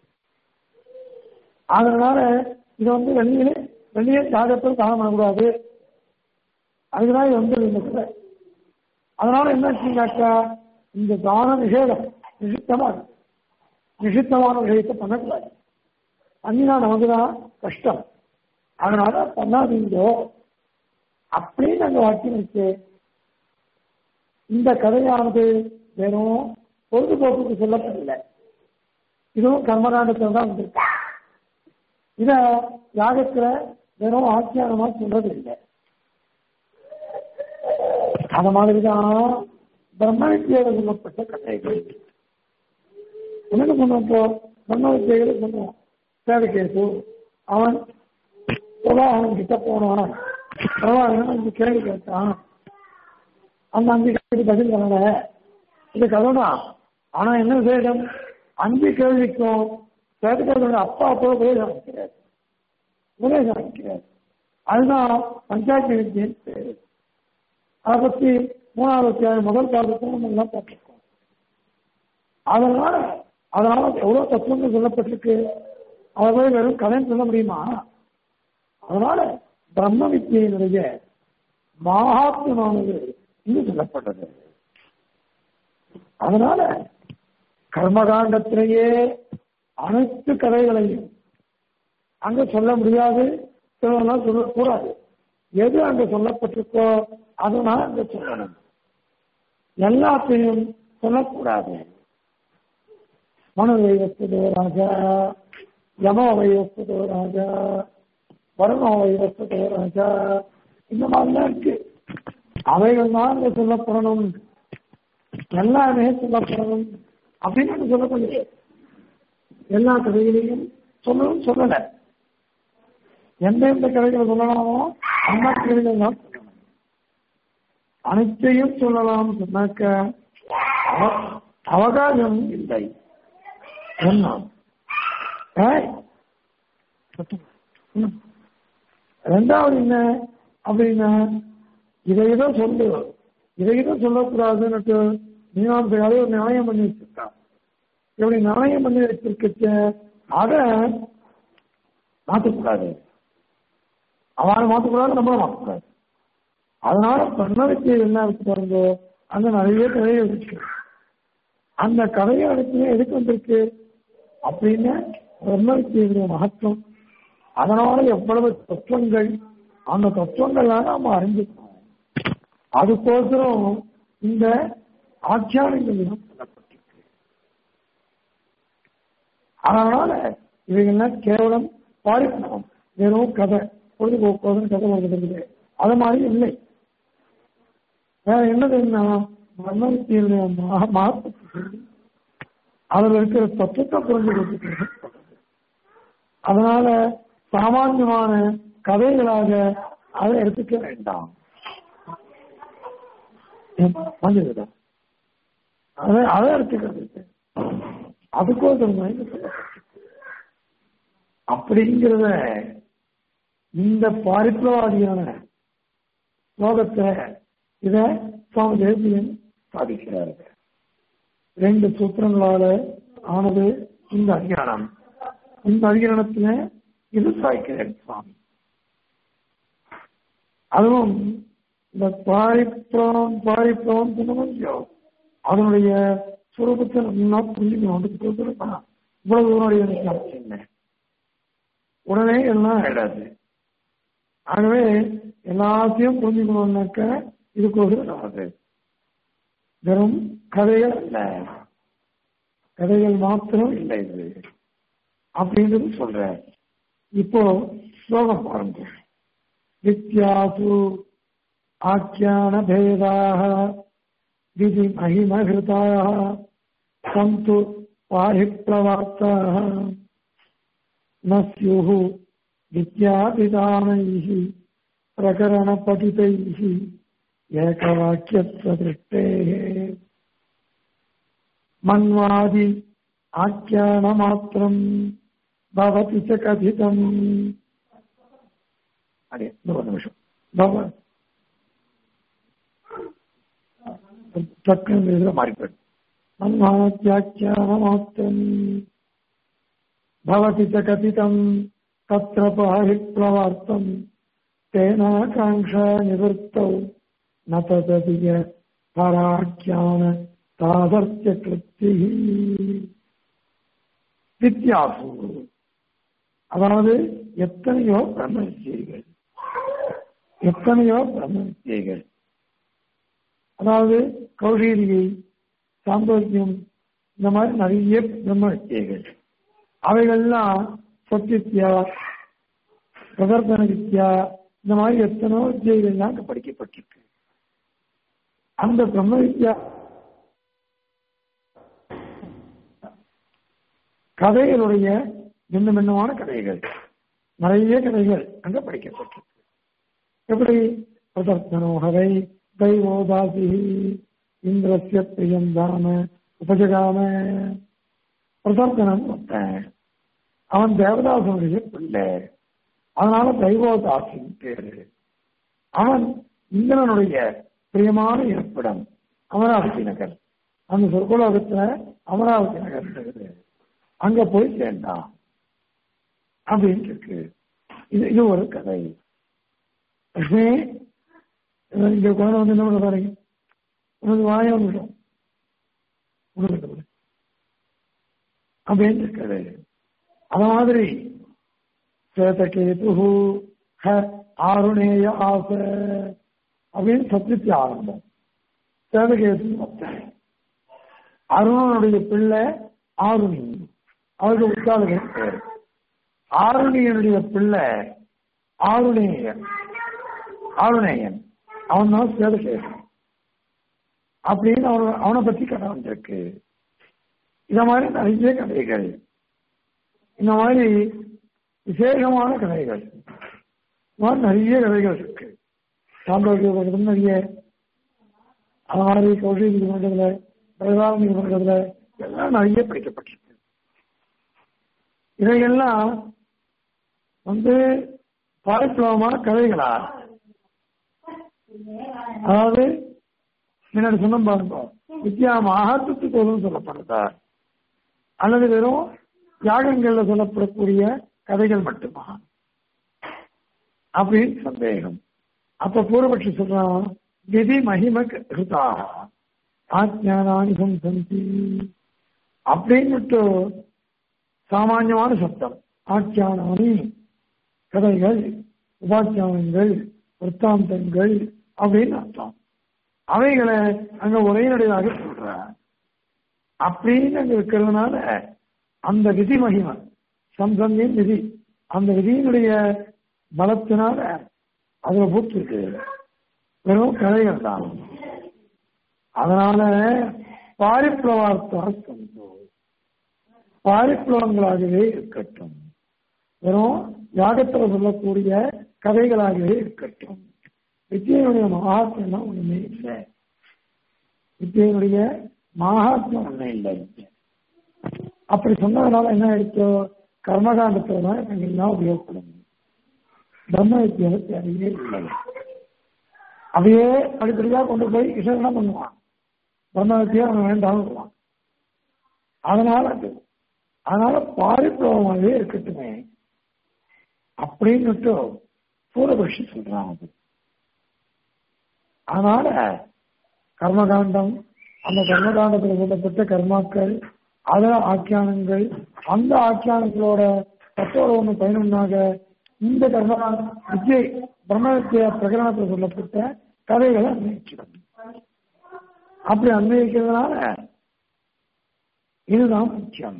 அதனால இது வந்து வெள்ளியிலே வெள்ளியே யாகத்தில் தானம் பண்ணக்கூடாது அதுதான் இது வந்து இந்த கதை அதனால என்ன ஆச்சுனாக்கா இந்த தான நிஷேதம் நிஷித்தமா இருக்கு நிஷித்தமான விஷயத்தை பண்ணக்கூடாது பண்ணினா நமக்கு தான் கஷ்டம் அதனால பண்ணாதீங்கோ அப்படின்னு அந்த வாக்கியம் இருக்கு இந்த கதையானது வெறும் பொழுதுபோக்குக்கு சொல்லப்படல இதுவும் கர்மகாண்டத்தில் தான் வந்திருக்கு இத யாகத்துல வெறும் ஆக்கியானமா சொல்றது இல்லை அந்த மாதிரிதான் பிரம்ம வித்தியோட சொல்லப்பட்ட கதைகள் என்ன பண்ணுவோம் இப்போ பிரம்ம வித்தியகளை பண்ணுவோம் சேவகேசு அவன் பிரபாகரன் கிட்ட போனான் பிரபாகரன் அஞ்சு கேள்வி கேட்டான் அந்த அஞ்சு கேள்வி பதில் பண்ணல இது கதைதான் ஆனா என்ன விசேஷம் அஞ்சு கேள்விக்கும் சேவகேசோட அப்பா அப்போ உபதேசம் வைக்கிறார் உபதேசம் வைக்கிறார் அதுதான் பஞ்சாயத்து வித்தியின் பேரு அதை பத்தி மூணாவது அத்தியாயம் முதல் பாடத்தில் நம்ம எல்லாம் பார்த்துருக்கோம் அதனால அதனால எவ்வளவு தத்துவங்கள் சொல்லப்பட்டிருக்கு அதை போய் வெறும் கதைன்னு சொல்ல முடியுமா அதனால பிரம்ம வித்தியினுடைய மகாத்மானது இங்கு சொல்லப்பட்டது அதனால கர்மகாண்டத்திலேயே அனைத்து கதைகளையும் அங்க சொல்ல முடியாது சிலதெல்லாம் சொல்லக்கூடாது எது அங்க சொல்லப்பட்டிருக்கோ அதனால அங்க சொல்லணும் எல்லாத்தையும் சொல்லக்கூடாது மனதை வச்சதோ ராஜா யமோவை வச்சதோ ராஜா வருணோவை வச்சதோ ராஜா இந்த மாதிரிலாம் இருக்கு அவைகள் தான் அங்க சொல்லப்படணும் எல்லாமே சொல்லப்படணும் அப்படின்னு சொல்லப்படுது எல்லா கதைகளையும் சொல்லணும் சொல்லலை எந்தெந்த கதைகளை சொல்லலாமோ அந்த கதைகள் தான் சொல்லணும் அனைத்தையும் சொல்லலாம் சொன்னாக்க அவ- அவகாசம் இல்லை என்ன ஏய், ம். ரெண்டாவது என்ன அப்படின்னா இதை இதை சொல்லு இதை இதை சொல்லக்கூடாதுன்னுட்டு மீனாம்சையாலே ஒரு நியாயம் பண்ணி வச்சிருக்கான் இப்படி நியாயம் பண்ணி வச்சிருக்க அதை மாற்றக்கூடாது அவனை மாற்றக்கூடாது நம்மளும் மாற்றக்கூடாது அதனால பண்ணவைக்கு என்ன இருக்கு பாருங்க அங்க நிறைய கதைகள் இருக்கு அந்த கதையை இடத்துல எதுக்கு வந்திருக்கு அப்படின்னு பிரம்மவித்தியுடைய மகத்துவம் அதனால எவ்வளவு தத்துவங்கள் அந்த தத்துவங்கள்லாம் நாம அறிஞ்சுக்கணும் அதுக்கோசரம் இந்த ஆக்கியானங்கள் எல்லாம் சொல்லப்பட்டிருக்கு அதனால இவைகள்லாம் கேவலம் பாரிப்பணம் வெறும் கதை பொழுதுபோக்குவதன் கதை வருகிறது அது மாதிரி இல்லை வேற என்னதுன்னா பிரம்மத்தினுடைய மகத்துவத்தை சொல்லி அதுல இருக்கிற தத்துவத்தை புரிஞ்சு கொடுத்துக்கிறது அதனால சாமான்யமான கதைகளாக அதை எடுத்துக்க வேண்டாம் மஞ்சள் அதை அதை எடுத்துக்கிறது அதுக்கோசரம் தான் இங்க சொல்லப்பட்டிருக்கு அப்படிங்கிறத இந்த பாரித்ரவாதியான ஸ்லோகத்தை இத சுவாமி தேசியன் சாதிக்கிறார் ரெண்டு சூத்திரங்களால ஆனது இந்த அதிகாரம் இந்த அதிகாரத்துல இது சாய்க்கிறேன் சுவாமி அதுவும் இந்த பாரிப்ளவம் பாரிப்ளவம் சொன்னோம் அதனுடைய சுரூபத்தை நல்லா புரிஞ்சுக்கணும் இவ்வளவு தூரம் என்ன உடனே எல்லாம் ஆயிடாது ஆகவே எல்லாத்தையும் புரிஞ்சுக்கணும்னாக்க இதுக்கோசரம் நமது வெறும் கதைகள் அல்ல கதைகள் மாத்திரம் இல்லை இது அப்படின்றது சொல்ற இப்போ ஸ்லோகம் பாருங்க வித்யாசு ஆக்கியான பேதாக விதி மகிமகிருதாக சந்து பாரிப்ளவார்த்தாக न स्युः विद्यापिदानैः प्रकरणपठितैः एकवाक्यत्वदृष्टेः मन्वादि आख्यानमात्रम् भवति च कथितम् अरे दो निमिषम् भव तत्कं मारिपट् मन्वाद्याख्यानमात्रम् भवति च कथितम् तत्र पाहिप्लवार्थम् तेनाकाङ्क्षा निवृत्तौ न तदधिय पराख्यान தாதர்த்தியகிருத்திः வித்யாசு அதாவது எத்தனையோ பிரம்ம வித்தியைகள் எத்தனையோ பிரம்ம வித்தியைகள் அதாவது கௌஷீரியை சாந்தோக்கியம் இந்த மாதிரி நிறைய பிரம்ம வித்தியைகள் அவைகள்லாம் சொத்தித்யா பிரதர்த்தன வித்யா இந்த மாதிரி எத்தனோ வித்தியைகள்லாம் அங்க படிக்கப்பட்டிருக்கு அந்த பிரம்ம வித்யா கதைகளுடைய மின்ன மின்னமான கதைகள் நிறைய கதைகள் அங்க படிக்கப்பட்டிருக்கு எப்படி பிரதர்த்தனோகரை தெய்வோதாசி இந்திரசிய பிரியம் தாம உபஜகாம பிரதர்த்தனம் வந்தேன் அவன் தேவதாசனுடைய பிள்ளை அதனால தெய்வோதாசின் பேரு அவன் இந்திரனுடைய பிரியமான இருப்பிடம் அமராவதி நகர் அந்த சொற்குலோகத்துல அமராவதி நகர் இருக்குது அங்க போய் சேர்ந்தான் அப்படின்னு இருக்கு இது இது ஒரு கதை லட்சுமி இங்க குழந்தை வந்து என்ன பண்ண பாருங்க உனக்கு வாய வந்துடும் உனக்கு அப்படின்னு இருக்குது அத மாதிரி சேதகேது ஹ ஆருணேய ஆச அப்படின்னு சத்தியத்தி ஆரம்பம் சேதகேது அருணனுடைய பிள்ளை ஆருணி அவருக்கு உத்தாளுகள் பேர் ஆருணியனுடைய பிள்ளை ஆருணேயன் ஆருணேயன் அவன் தான் சேதகேசன் அப்படின்னு அவன அவனை பத்தி கதை வந்திருக்கு இந்த மாதிரி நிறைய கதைகள் இந்த மாதிரி விசேஷமான கதைகள் இந்த மாதிரி நிறைய கதைகள் இருக்கு சாந்தோக்கிய பண்றது நிறைய அது மாதிரி கௌஷிக பண்றதுல பிரதாரணி பண்றதுல எல்லாம் நிறைய படிக்கப்பட்டிருக்கு இவைகள்லாம் வந்து பாரம்பரியமான கதைகளா அதாவது முன்னாடி சொன்ன பாருங்க வித்யா மகாத்துவத்துக்கு சொல்லப்படுறதா அல்லது வெறும் யாகங்கள்ல சொல்லப்படக்கூடிய கதைகள் மட்டுமா அப்படின்னு சந்தேகம் அப்ப பூர்வபட்சி சொல்றான் விதி மகிம கிருதா ஆஜானானி சந்தி அப்படின்னுட்டு சாமான்யமான சப்தம் ஆக்கியானானி கதைகள் உபாக்கியானங்கள் விற்த்தாந்தங்கள் அப்படின்னு அர்த்தம் அவைகளை அங்க உரைநடையாக சொல்ற அப்படின்னு அங்க இருக்கிறதுனால அந்த விதி மகிமை சம்சந்தியின் விதி அந்த விதியினுடைய பலத்தினால அதுல பூத்து இருக்கு வெறும் கதைகள் தான் அதனால பாரிப்ளவார்த்தா சந்தோ பாரிப்ளவங்களாகவே இருக்கட்டும் வெறும் யாகத்தில் சொல்லக்கூடிய கதைகளாகவே இருக்கட்டும் வித்தியனுடைய மகாத்மியம் ஒண்ணுமே இல்லை வித்தியனுடைய மகாத்மியம் ஒண்ணு இல்லை அப்படி சொன்னதுனால என்ன ஆயிடுச்சோ கர்மகாண்டத்துல தான் எனக்கு எல்லாம் உபயோகப்படும் பிரம்ம வித்தியாவை தேவையே இல்லை அதையே படிப்படியா கொண்டு போய் கிருஷ்ணன் என்ன பண்ணுவான் பிரம்ம வித்தியா அவன் வேண்டாம் அதனால அது அதனால பாரிப்ளவமாகவே இருக்கட்டுமே அப்படின்னுட்டு சூரபக்ஷி சொல்றான் அது அதனால கர்மகாண்டம் அந்த கர்மகாண்டத்தில் சொல்லப்பட்ட கர்மாக்கள் அத ஆக்கியானங்கள் அந்த ஆக்கியானங்களோட தத்தோட ஒண்ணு பயணம்னாக இந்த கர்ம வித்யை பிரம்ம வித்யா பிரகரணத்தில் சொல்லப்பட்ட கதைகளை அன்வயிக்கிறோம் அப்படி அன்வயிக்கிறதுனால இதுதான் முக்கியம்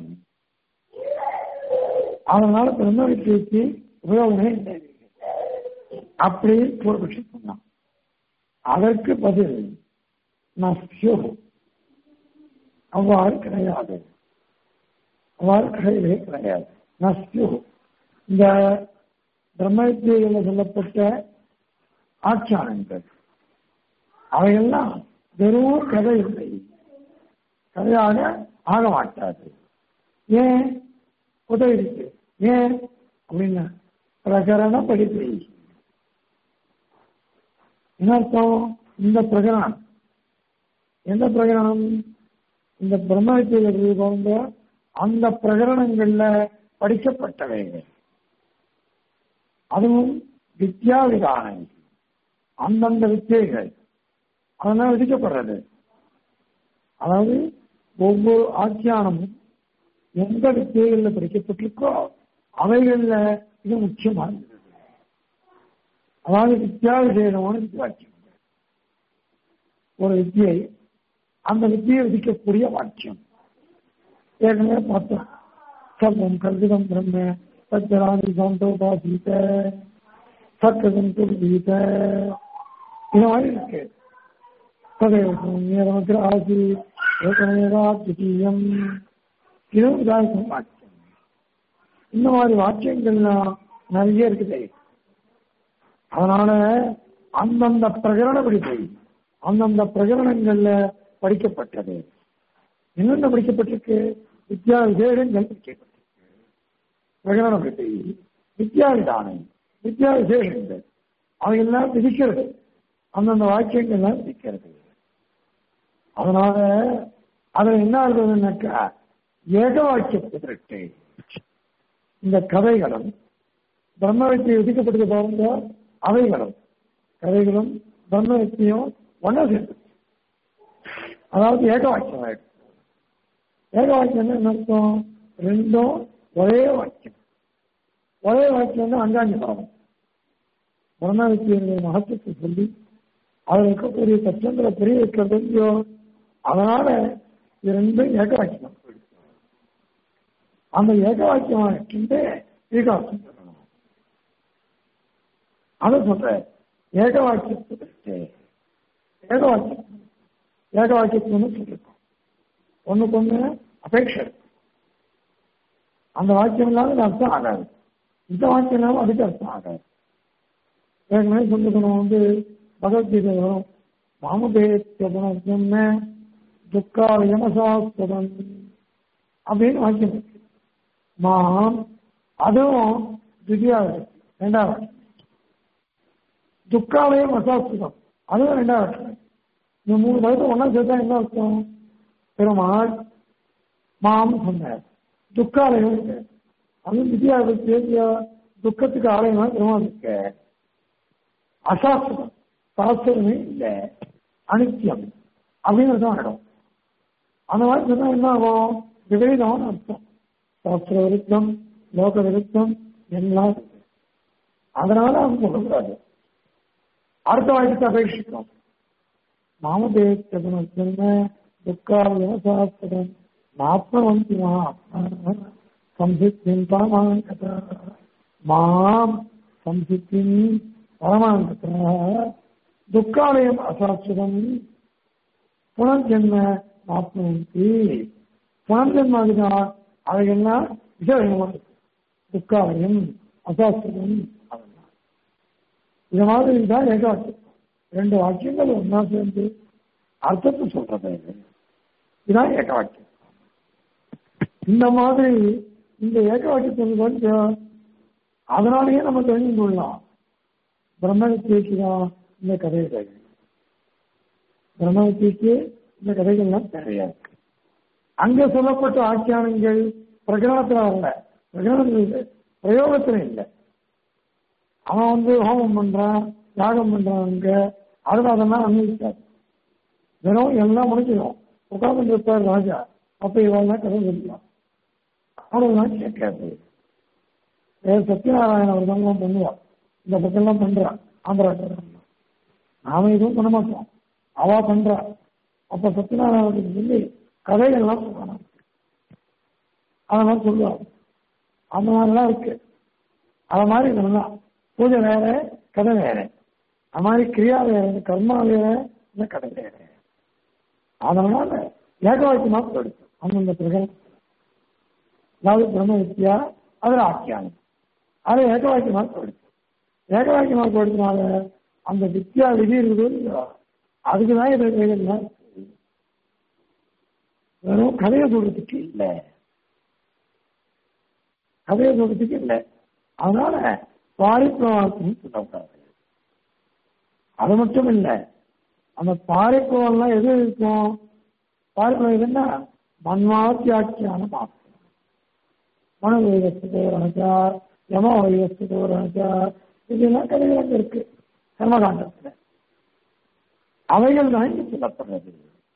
அதனால பிரம்ம வித்தியக்கு உபயோகமே இல்லை அப்படி பூர்வபட்சி சொன்னான் அதற்கு பதில் நஸ்யோ அவ்வாறு கிடையாது அவ்வாறு கிடையவே கிடையாது நஸ்யு இந்த பிரம்மவித்தியில் சொல்லப்பட்ட ஆட்சியானங்கள் அவையெல்லாம் வெறும் கதை இல்லை கதையாக ஆக மாட்டாது ஏன் உதவி இருக்கு ஏன் அப்படின்னா பிரகரண படிப்பை என்ன அர்த்தம் இந்த பிரகரணம் எந்த பிரகரணம் இந்த பிரம்மவித்தியில் போன்ற அந்த பிரகரணங்கள்ல படிக்கப்பட்டவைகள் அதுவும் வித்யா விதானங்கள் அந்தந்த வித்தியைகள் அதெல்லாம் விதிக்கப்படுறது அதாவது ஒவ்வொரு ஆக்கியானமும் எந்த வித்தியைகள்ல படிக்கப்பட்டிருக்கோ அவைகள்ல இது முக்கியமானது அதாவது வித்யா விசேஷமான வாக்கியம் ஒரு வித்தியை அந்த வித்தியை விதிக்கக்கூடிய வாக்கியம் ஏற்கனவே பார்த்தோம் சர்வம் கல்விதம் பிரம்ம சச்சராணி சந்தோபாசீத சக்கதம் துர்வீத இது மாதிரி இருக்கு ததேவ சௌமியரமத்திர ஆசி ஏகமேவா துதியம் இதுவும் உதாரணம் வாக்கியம் இந்த மாதிரி வாக்கியங்கள்லாம் நிறைய இருக்குது அதனால அந்தந்த பிரகரண படிப்பை அந்தந்த பிரகரணங்கள்ல படிக்கப்பட்டது என்னென்ன படிக்கப்பட்டிருக்கு வித்யா விசேஷங்கள் படிக்கப்பட்டிருக்கு பிரகரண படிப்பை வித்யா விதானம் வித்யா விசேஷங்கள் அவையெல்லாம் விதிக்கிறது அந்தந்த வாக்கியங்கள்லாம் விதிக்கிறது அதனால அதுல என்ன ஆகுதுன்னாக்கா ஏக வாக்கியத்திற்கு இந்த கதைகளும் பிரம்ம வித்தியை விதிக்கப்பட்டது பாருங்க அவைகளும் கதைகளும் பிரம்ம வித்தியும் ஒன்னா சேர்ந்து அதாவது ஏக வாக்கியம் ஆயிடுச்சு ஏக வாக்கியம் என்ன அர்த்தம் ரெண்டும் ஒரே வாக்கியம் ஒரே வாக்கியம் தான் அங்காங்கி பாவம் பிரம்ம வித்தியுடைய மகத்துவத்தை சொல்லி அதில் இருக்கக்கூடிய சச்சந்திர பெரிய இருக்கிறது இல்லையோ அதனால இது ரெண்டும் ஏக வாக்கியம் அந்த ஏக வாக்கியமா இருக்கின்ற ஏகாசம் சொல்லணும் அதை சொல்ற ஏக வாக்கியத்துக்கு ஏக வாக்கியம் ஏக வாக்கியத்துன்னு சொல்லிருக்கோம் ஒண்ணுக்கு ஒண்ணு அபேட்சை அந்த வாக்கியம் இல்லாத அர்த்தம் ஆகாது இந்த வாக்கியம் இல்லாமல் அதுக்கு அர்த்தம் ஆகாது ஏற்கனவே சொல்லிக்கணும் வந்து பகவத்கீதை வரும் மாமபேத்தியம் துக்காலயமசாஸ்பதம் அப்படின்னு வாக்கியம் இருக்கு மாம் அதுவும் திவ்யாவது ரெண்டாவது துக்காலயம் அசாஸ்பதம் அதுவும் ரெண்டாவது இந்த மூணு பதத்தை ஒன்றா சேர்த்தா என்ன அர்த்தம் பெருமாள் மாம் சொன்னார் துக்காலயம் இருக்கு அதுவும் வித்யாவுக்கு துக்கத்துக்கு ஆலயமா பெருமாள் இருக்கு அசாஸ்திரம் சாஸ்திரமே இல்லை அனித்தியம் அப்படின்னு தான் இடம் அந்த மாதிரி சொன்னா என்ன ஆகும் விபரீதமான அர்த்தம் சாஸ்திர விருத்தம் லோக விருத்தம் எல்லாம் இருக்கு. அதனால அவங்க சொல்லக்கூடாது அடுத்த வாய்ப்பு அபேட்சிக்கும் மாமதேத்தன துக்காவிய சாஸ்திரம் நாத்மவந்தி சம்சித்தின் பரமாங்கத மாம் சம்சித்தின் பரமாங்கத துக்காலயம் அசாஸ்திரம் புனர்ஜென்ம ஆத்மந்தி புனர்ஜென்ம அதுதான் அவைகள்லாம் விஷயம் துக்காலயம் அசாஸ்திரம் அதெல்லாம் இந்த மாதிரி தான் ஏகாட்சி ரெண்டு வாக்கியங்கள் ஒன்னா சேர்ந்து அர்த்தத்தை சொல்றது இது. இதுதான் ஏக வாக்கியம் இந்த மாதிரி இந்த ஏக வாக்கியத்தில் கொஞ்சம் அதனாலேயே நம்ம தெரிஞ்சு கொள்ளலாம் பிரம்மவித்தியக்கு தான் இந்த கதைகள் பிரம்மவித்தியக்கு இந்த கதைகள்லாம் தேவையா இருக்கு அங்க சொல்லப்பட்ட ஆக்கியானங்கள் பிரகடனத்துல வரல பிரகடனத்துல இல்லை பிரயோகத்துல இல்லை அவன் வந்து ஹோமம் பண்றான் யாகம் பண்றான் அங்க அதுல அதெல்லாம் அனுபவிக்காது வெறும் எல்லாம் முடிஞ்சிடும் உட்கார்ந்து இருப்பார் ராஜா அப்ப இவெல்லாம் கதை சொல்லலாம் அவ்வளவுதான் கேட்காது ஏ சத்யநாராயண அவர் தான் பண்ணுவார் இந்த பக்கம்லாம் பண்றான் ஆந்திராக்காரன் நாம எதுவும் பண்ண மாட்டோம் அவா பண்றா அப்ப சத்யநாராயணத்துக்கு சொல்லி கதைகள்லாம் சொல்லணும் அதெல்லாம் சொல்லுவாங்க அந்த மாதிரிலாம் இருக்கு அது மாதிரி இதெல்லாம் பூஜை வேற கதை வேற அது மாதிரி கிரியா வேற கர்மா வேற இந்த கதை வேற அதனால ஏகவாக்கியமா போயிடுச்சு அந்தந்த பிரகடனம் அதாவது பிரம்ம வித்யா அதுல ஆக்கியானம் அது ஏகவாக்கியமா போயிடுச்சு ஏகவாக்கியமா போயிடுறதுனால அந்த வித்யா விதி இருக்குது இல்லையா, அதுக்குதான் இது வேகம்னா வெறும் கதையை சொல்றதுக்கு இல்லை கதையை சொல்றதுக்கு இல்லை அதனால பாரிப்பிரவாசம் சொல்லக்கூடாது அது மட்டும் இல்லை அந்த பாரிப்பிரவம்லாம் எது இருக்கும் பாரிப்பிரவம் எதுன்னா மன்வாத்தியாக்கியான மாசம் மனு வைவஸ்து ரணச்சா யம வைவஸ்து ரணச்சா இதெல்லாம் கதைகள் அங்க இருக்கு கர்மகாண்டத்துல அவைகள் தான் இங்க சொல்லப்படுறது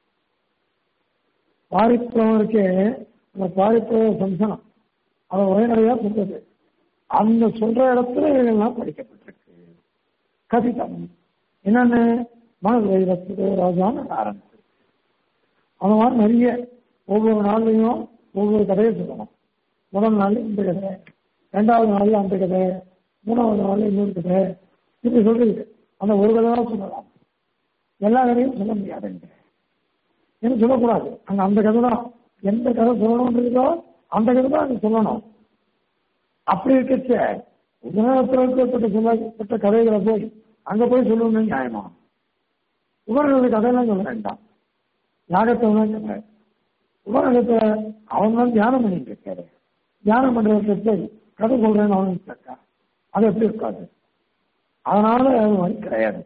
பாரிப்பிரவம் இருக்கே அந்த பாரிப்பிரவ சம்சனம் அதை உரைநடையா சொல்றது அந்த சொல்ற இடத்துல இவைகள்லாம் படிக்கப்பட்டிருக்கு கதிதம் என்னன்னு மனது வைரத்துக்கு ராஜான்னு ஆரம்பிச்சு அந்த மாதிரி நிறைய ஒவ்வொரு நாள்லையும் ஒவ்வொரு கதையை சொல்லணும் முதல் நாள் இந்த கதை ரெண்டாவது நாள்ல அந்த கதை மூணாவது நாள்ல இன்னொரு கதை இப்படி சொல்றது அந்த ஒரு கதை தான் சொல்லலாம் எல்லா கதையும் சொல்ல முடியாதுங்க என்ன சொல்லக்கூடாது அங்க அந்த கதை தான் எந்த கதை சொல்லணும்ன்றதோ அந்த கதை தான் அங்க சொல்லணும் அப்படி இருக்கச்ச உபநகரத்தில் சொல்லப்பட்ட கதைகளை போய் அங்க போய் சொல்லணும்னு நியாயமா உபநகரத்து கதையெல்லாம் சொல்ல வேண்டாம் யாகத்தை கதை உபநகரத்தை அவன் தான் தியானம் பண்ணிட்டு இருக்காரு தியானம் பண்றத போய் கதை சொல்றேன்னு அவன் இருக்கா அது எப்படி இருக்காது அதனால அது மாதிரி கிடையாது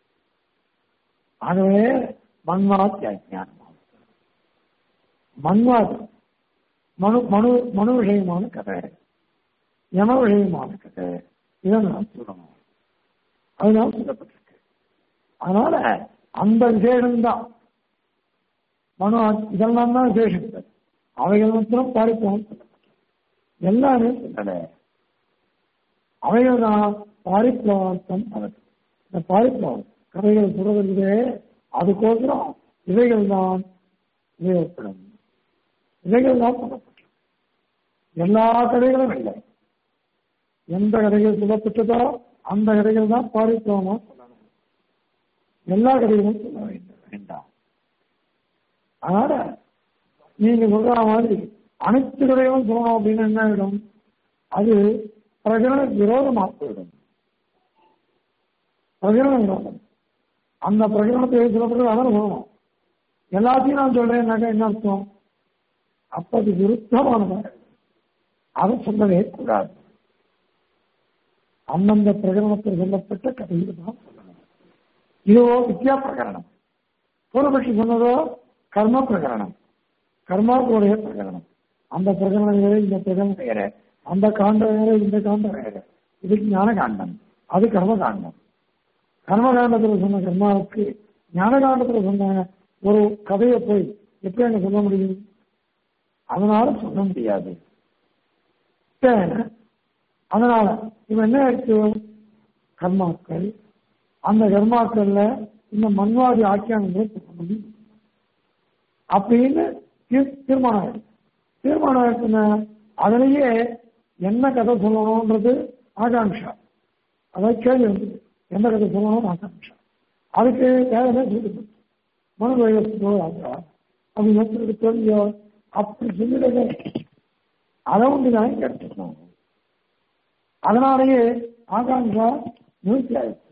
ஆகவே மன்வாத் ஞானம் மன்வாத் மனு மனு மனு விஷயமான கதை யம விஷயமான கதை இதை நான் சொல்லணும் அதுதான் சொல்லப்பட்டிருக்கு அதனால அந்த விசேஷம்தான் மனு இதெல்லாம் தான் விசேஷங்கள் அவைகள் மாத்திரம் பாரிப்போம் எல்லாமே சொல்லல அவைகள் தான் பாரிப்ளவார்த்தம் அதற்கு இந்த பாரிப்ளவம் கதைகள் சொல்றது அதுக்கோசரம் இவைகள் தான் உபயோகப்படும் இவைகள் தான் சொல்லப்பட்டது எல்லா கதைகளும் இல்லை எந்த கதைகள் சொல்லப்பட்டதோ அந்த கதைகள் தான் பாரிப்ளவமா சொல்லணும் எல்லா கதைகளும் சொல்ல வேண்டும் வேண்டாம் அதனால நீங்க சொல்ற மாதிரி அனைத்து கதைகளும் சொல்லணும் அப்படின்னு என்ன ஆயிடும் அது பிரகடன விரோதமாக போயிடும் பிரகடன விரோதம் அந்த பிரகடனத்தை சொல்லப்படுறது அதான் சொல்லணும் எல்லாத்தையும் நான் சொல்றேன்னாக்கா என்ன அர்த்தம் அப்ப அது விருத்தமானதாக அதை சொல்லவே கூடாது அந்தந்த பிரகடனத்தில் சொல்லப்பட்ட கதையில் தான் சொல்லணும் இதுவோ வித்யா பிரகரணம் பூர்வபட்சி சொன்னதோ கர்ம பிரகரணம் கர்மாவுடைய பிரகரணம் அந்த பிரகரணம் வேற இந்த பிரகரணம் வேற அந்த காண்டம் வேற இந்த காண்டம் வேற இது ஞான காண்டம் அது கர்ம காண்டம் கர்ம காண்டத்துல சொன்ன கர்மாவுக்கு ஞான காண்டத்துல சொன்ன ஒரு கதையை போய் எப்படி அங்க சொல்ல முடியும் அதனால சொல்ல முடியாது அதனால இவன் என்ன ஆயிடுச்சு கர்மாக்கள் அந்த கர்மாக்கள்ல இந்த மன்வாதி ஆக்கியானங்களை சொல்ல முடியும் அப்படின்னு தீர்மானம் ஆயிடுச்சு தீர்மானம் ஆயிடுச்சுன்னா அதுலயே என்ன கதை சொல்லணும்ன்றது ஆகாங்ஷா அதாவது கேள்வி வந்தது எந்த கதை சொல்லணும்னு ஆகாங்ஷா அதுக்கு வேற என்ன சொல்லி மனு வயசு ஆகா அப்படி எப்படி தெரிஞ்சோ அப்படி சொல்லிடுங்க அதை ஒன்று தான் கிடைச்சிக்கணும் அதனாலேயே ஆகாங்கா நிவர்த்தி ஆயிடுச்சு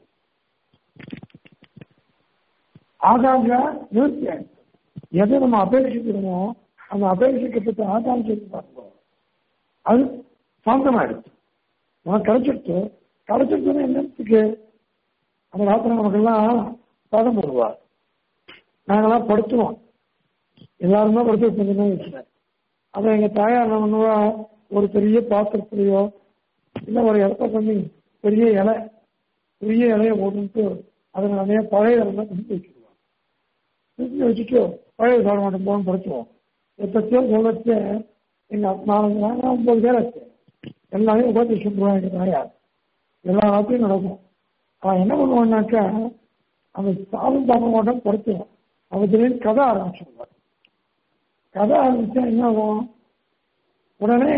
ஆகாங்கா நிவர்த்தி ஆயிடுச்சு எதை நம்ம அபேட்சிக்கிறோமோ அந்த அபேட்சிக்கப்பட்ட ஆகாங்கை பார்ப்போம் அது சாந்தமாயிடுச்சு நமக்கு கிடைச்சிடுச்சு கிடைச்சிடுச்சுன்னா என்னத்துக்கு அந்த காலத்துல நமக்கெல்லாம் பதம் போடுவார் நாங்கெல்லாம் படுத்துவோம் எல்லாருமே படுத்து வச்சிருந்தோம் வச்சுட்டேன் அப்ப எங்க தாயார் என்ன பண்ணுவா ஒரு பெரிய பாத்திரத்திலையோ இல்ல ஒரு இடத்த பண்ணி பெரிய இலை பெரிய இலைய போட்டுட்டு அதை நிறைய பழைய இலை செஞ்சு வச்சுக்குவோம் செஞ்சு வச்சுட்டு பழைய சாட மாட்டோம் போகணும் படுத்துவோம் எப்பத்தியோ சொல்லச்சு எங்க நாலஞ்சு நாங்க ஒன்பது பேர் ஆச்சு எல்லாரையும் உபதேசம் சொல்லுவாங்க எங்க தாயார் எல்லா நாட்டையும் நடக்கும் அவன் என்ன பண்ணுவான்னாக்கா அந்த சாதம் சாப்பிட மாட்டோம் படுத்துவோம் அவன் திடீர்னு கதை ஆரம்பிச்சிருவார் கதை ஆரம்பிச்சா என்ன ஆகும் உடனே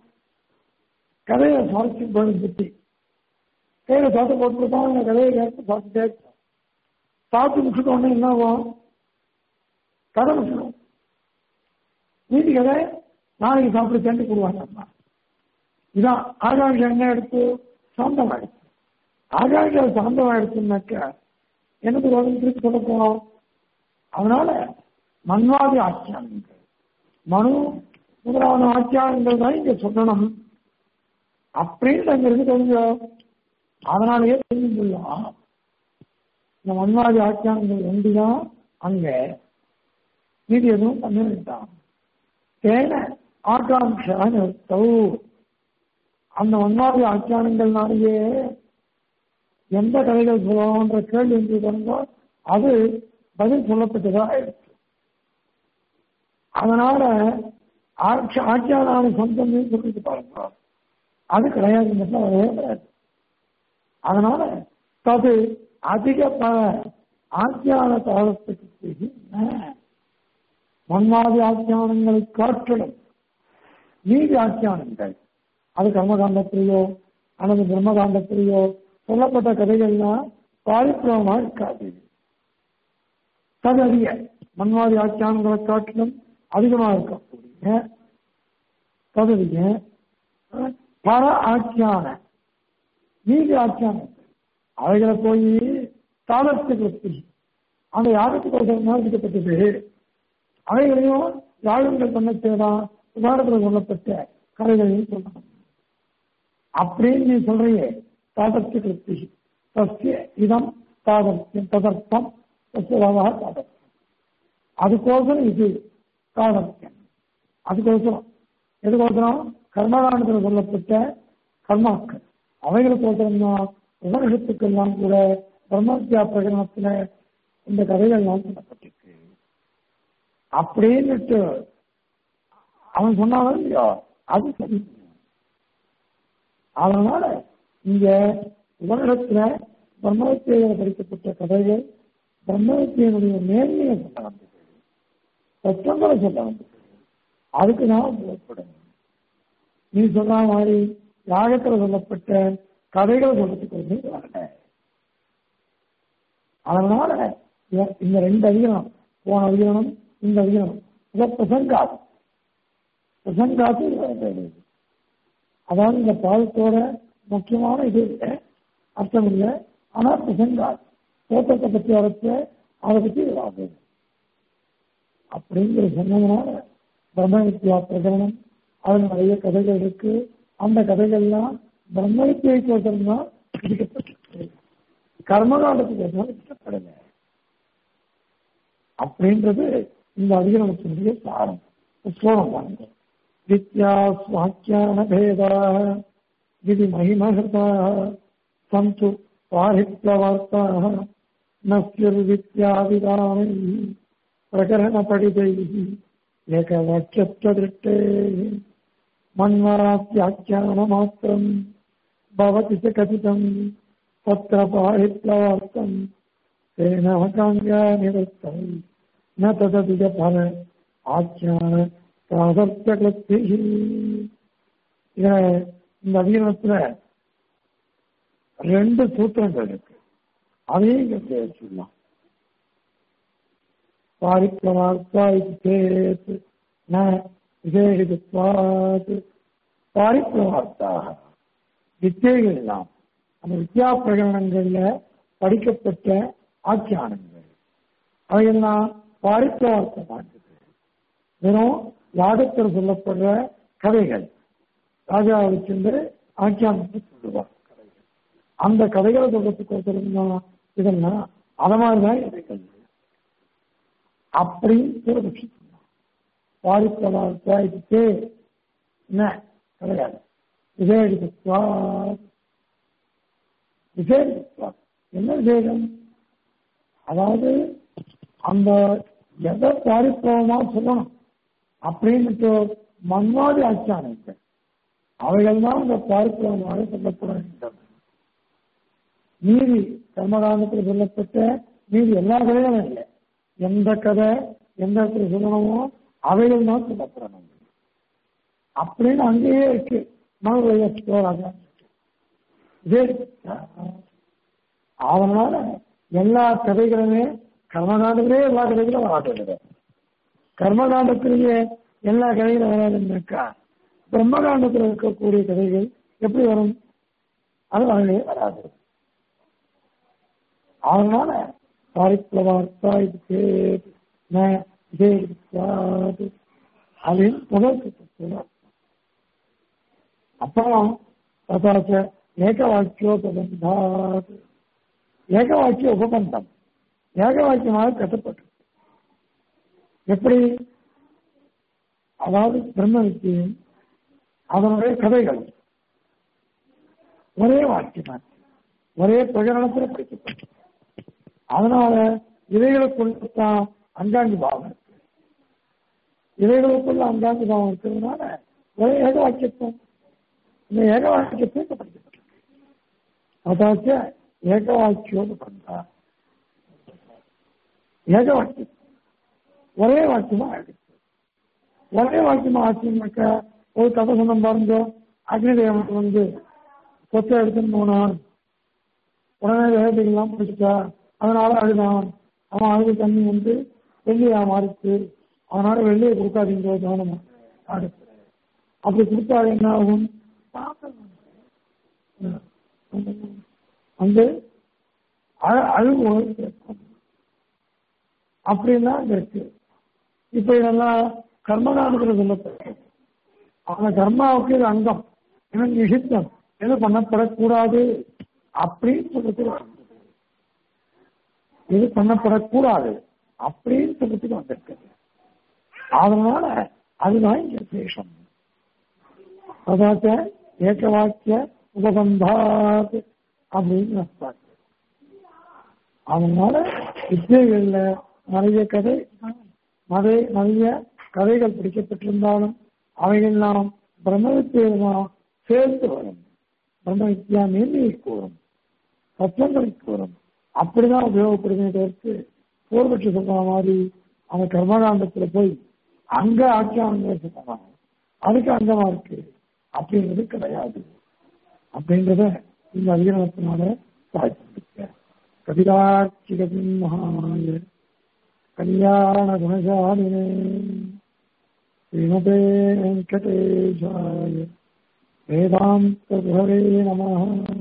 கதையை சுவாரஸ்யம் போயிடும் சுத்தி கையில சாப்பிட்டு போட்டு கொடுப்பாங்க அந்த கதையை கேட்டு சாப்பிட்டுட்டே இருப்போம் சாப்பிட்டு முடிச்சுட்ட உடனே என்ன ஆகும் கதை முடிச்சிடும் மீதி கதை நாளைக்கு சாப்பிட்டு சேர்ந்து போடுவாங்க அம்மா இதான் ஆகாங்க என்ன எடுத்து சாந்தமாயிடுச்சு ஆகாங்க சாந்தமாயிடுச்சுன்னாக்கா எனக்கு ரோகம் திருப்பி சொல்ல போனோம் அதனால மன்வாதி ஆட்சியானங்கள் மனு முதலான ஆட்சியானங்கள் தான் இங்க சொல்லணும் அப்படின்னு அங்க இருக்கு தெரிஞ்சோம் அதனாலேயே தெரிஞ்சு கொள்ளலாம் இந்த மன்வாதி ஆட்சியானங்கள் ஒன்றுதான் அங்க மீதி எதுவும் பண்ண வேண்டாம் தேன ஆகாங்கான்னு அந்த மன்வாதி ஆட்சியானங்கள்னாலேயே எந்த கதைகள் சொல்லணும்ன்ற கேள்வி என்று இருந்தோ அது பதில் சொல்லப்பட்டதா ஆயிடுச்சு அதனால ஆட்சி ஆட்சியாளரான சொந்தம் சொல்லிட்டு பாருங்க அது கிடையாது மட்டும் வரவே கிடையாது அதனால தது அதிக பல ஆட்சியான காலத்துக்கு மன்வாதி ஆட்சியானங்களை காட்டிலும் நீதி ஆட்சியானங்கள் அது கர்மகாண்டத்திலேயோ அல்லது பிரம்மகாண்டத்திலேயோ சொல்லப்பட்ட கதைகள்லாம் பாதிப்புறமா இருக்காது அது அதிக மன்வாதி ஆட்சியானங்களை காட்டிலும் அதிகமாக இருக்கக்கூடிய பதவிய பல ஆட்சியான நீதி ஆட்சியான அவைகளை போய் தாளத்துக்கு அந்த யாகத்துக்கு ஒரு விதிக்கப்பட்டது அவைகளையும் யாகங்கள் பண்ண செய்யலாம் உதாரணத்தில் சொல்லப்பட்ட கதைகளையும் சொல்லணும் அப்படின்னு நீ சொல்றியே தாதர்த்தி கிருத்தி சசிய இதம் தாதர்த்தியம் ததர்த்தம் சசியவாக தாதர்த்தியம் அதுக்கோசரம் இது தாதர்த்தியம் அதுக்கோசரம் எதுக்கோசரம் கர்மகாண்டத்தில் சொல்லப்பட்ட கர்மாக்கள் அவைகளுக்கோசரம் தான் உபனிஷத்துக்கெல்லாம் கூட பிரம்மத்யா பிரகடனத்துல இந்த கதைகள்லாம் சொல்லப்பட்டிருக்கு அப்படின்னுட்டு அவன் சொன்னாலும் இல்லையோ அது சரி அதனால இங்க உலகத்துல பிரம்மவித்தியில படிக்கப்பட்ட கதைகள் பிரம்மவித்தியனுடைய மேன்மையை சொல்ல வந்தது தத்துவங்களை சொல்ல வந்தது அதுக்கு தான் புறப்படும் நீ சொல்ற மாதிரி யாகத்துல சொல்லப்பட்ட கதைகள் சொல்றதுக்கு வந்து வரல அதனால இந்த ரெண்டு அதிகரணம் போன அதிகரணம் இந்த அதிகரணம் இதை பிரசங்காது பிரசங்காத்து அதாவது இந்த பாதத்தோட முக்கியமான இது இல்லை அர்த்தம் இல்லை ஆனா பிரசங்காது தோற்றத்தை பற்றி வரச்ச அதை பற்றி வராது அப்படிங்கிற சொன்னதுனால பிரம்ம வித்யா பிரகடனம் அதுல நிறைய கதைகள் இருக்கு அந்த கதைகள்லாம் பிரம்ம வித்தியை கோசரம் தான் விதிக்கப்பட்டிருக்கு கர்மகாலத்துக்கு எதுவும் விதிக்கப்படலை அப்படின்றது இந்த அதிகரணத்தினுடைய சாரம் ஸ்லோகம் பாருங்க வித்யா ஸ்வாக்கியான பேதா விதி மகிமகதா சந்து பாரிப்ளவார்த்தாக நஸ்யுர்வித்யாவிதானை பிரகரணபடிதைः एकवाक्यत्वदृष्टे मन्वाप्याख्यानमात्रम् भवति च कथितम् तत्र पारिप्लवार्थम् तेन काङ्ग्यानिवृत्तम् न तदधिकफल ஆக்கியான சாதர்த்தகத்தி இந்த அதிகமத்துல ரெண்டு சூத்திரங்கள் இருக்கு அதையும் இங்க சொல்லலாம் பாரிப்ளவார்த்தா இது சேத் ந விசேஷித்வாத் பாரிப்ளவார்த்தாக வித்தியைகள் எல்லாம் அந்த வித்யா பிரகடனங்கள்ல படிக்கப்பட்ட ஆக்கியானங்கள் அவையெல்லாம் பாரிப்ளவார்த்தமானது வெறும் யாகத்தில் சொல்லப்படுற கதைகள் ராஜாவை சென்று ஆக்கியானத்தை சொல்லுவார் அந்த கதைகளை சொல்றதுக்கு ஒருத்தர் இதெல்லாம் அத மாதிரிதான் கதைகள் அப்படின்னு பூர்வபக்ஷி பாரிப்பதார்த்தா இதுக்கு என்ன கிடையாது விஜயடிப்பா விஜயடிப்பா என்ன விஜயம் அதாவது அந்த எதை பாரிப்பவமா சொல்லணும் அப்படின்னுட்டு மன்வாதி ஆச்சாரங்கள் அவைகள் தான் அந்த பாரிப்பவமாக சொல்லப்பட வேண்டும் நீதி கர்மகாண்டத்தில் சொல்லப்பட்ட நீதி எல்லா கதைகளும் இல்லை எந்த கதை எந்த இடத்துல சொல்லணுமோ அவைகள் தான் சொல்லப்படணும் அப்படின்னு அங்கேயே இருக்கு மனதைய போராக அதனால எல்லா கதைகளுமே கர்மகாண்டத்திலே எல்லா கதைகளும் வராது கர்மகாண்டத்திலேயே எல்லா கதைகளும் வராதுன்னாக்கா பிரம்மகாண்டத்தில் இருக்கக்கூடிய கதைகள் எப்படி வரும் அது வரவே வராது அதனால பாரிப்ளவார்த்தா இது அப்படின்னு முதல் சொல்றார் அப்புறம் ததாச்ச ஏக வாக்கியோபபந்தாத் ஏக வாக்கிய உபபந்தம் ஏக வாக்கியமாக கட்டப்பட்டு எப்படி அதாவது பிரம்ம வித்தியும் அதனுடைய கதைகள் ஒரே வாக்கியம் ஒரே பிரகரணத்தில் படிக்கப்பட்டு அதனால இவைகளுக்குள்ளதான் அங்காங்கி பாவம் இருக்கு இவைகளுக்குள்ள அங்காங்கி பாவம் இருக்கிறதுனால ஒரே ஏக வாக்கியத்துவம் இந்த ஏக வாக்கியத்தை படிக்கப்பட்டிருக்கு அதாச்ச ஏக வாக்கியோடு பண்றா ஏக வாக்கியம் ஒரே வாக்கியமா ஆயிடுச்சு ஒரே வாக்கியமா ஆச்சுன்னாக்க ஒரு கதை சொன்ன பாருங்க அக்னிதேவன் வந்து சொத்தை எடுத்துன்னு போனான் உடனே வேகத்துக்கெல்லாம் பிடிச்சிட்டா அதனால அழுதான் அவன் அழுது தண்ணி வந்து வெள்ளியா மாறிச்சு அதனால வெள்ளியை கொடுக்காதீங்க கவனமா அடுத்து அப்படி கொடுத்தா என்ன ஆகும் வந்து அழுகு அப்படின்னா அங்க இருக்கு இப்ப இதெல்லாம் கர்மகாண்டத்தில் சொல்லப்பட்டது அந்த கர்மாவுக்கு இது அங்கம் எனக்கு நிஷித்தம் எது பண்ணப்படக்கூடாது அப்படின்னு சொல்றதுக்கு இது பண்ணப்படக்கூடாது அப்படின்னு சொல்றதுக்கு வந்திருக்குது அதனால அதுதான் இங்க விசேஷம் அதாச்ச ஏக வாக்கிய உபபந்தாத் அப்படின்னு அர்த்தம் அதனால வித்தியகள்ல நிறைய கதை நிறைய நிறைய கதைகள் பிடிக்கப்பட்டிருந்தாலும் அவைகள்லாம் பிரம்ம வித்தியெல்லாம் சேர்ந்து வரும் பிரம்ம வித்யா மேன்மையை கூறும் தத்துவங்களை கூறும் அப்படிதான் உபயோகப்படுமே தவிர்த்து போர்பட்சி சொல்ற மாதிரி அந்த கர்மகாண்டத்துல போய் அங்க ஆக்கியானங்களை சொல்றாங்க அதுக்கு அங்கமா இருக்கு அப்படிங்கிறது கிடையாது அப்படின்றத இந்த அதிகரணத்தினால சாய்ச்சிருக்க கவிதாட்சிகசிம்ஹாய கல்யாண குணசாலினே ஸ்ரீமதே வெங்கடேஷாய வேதாந்த நம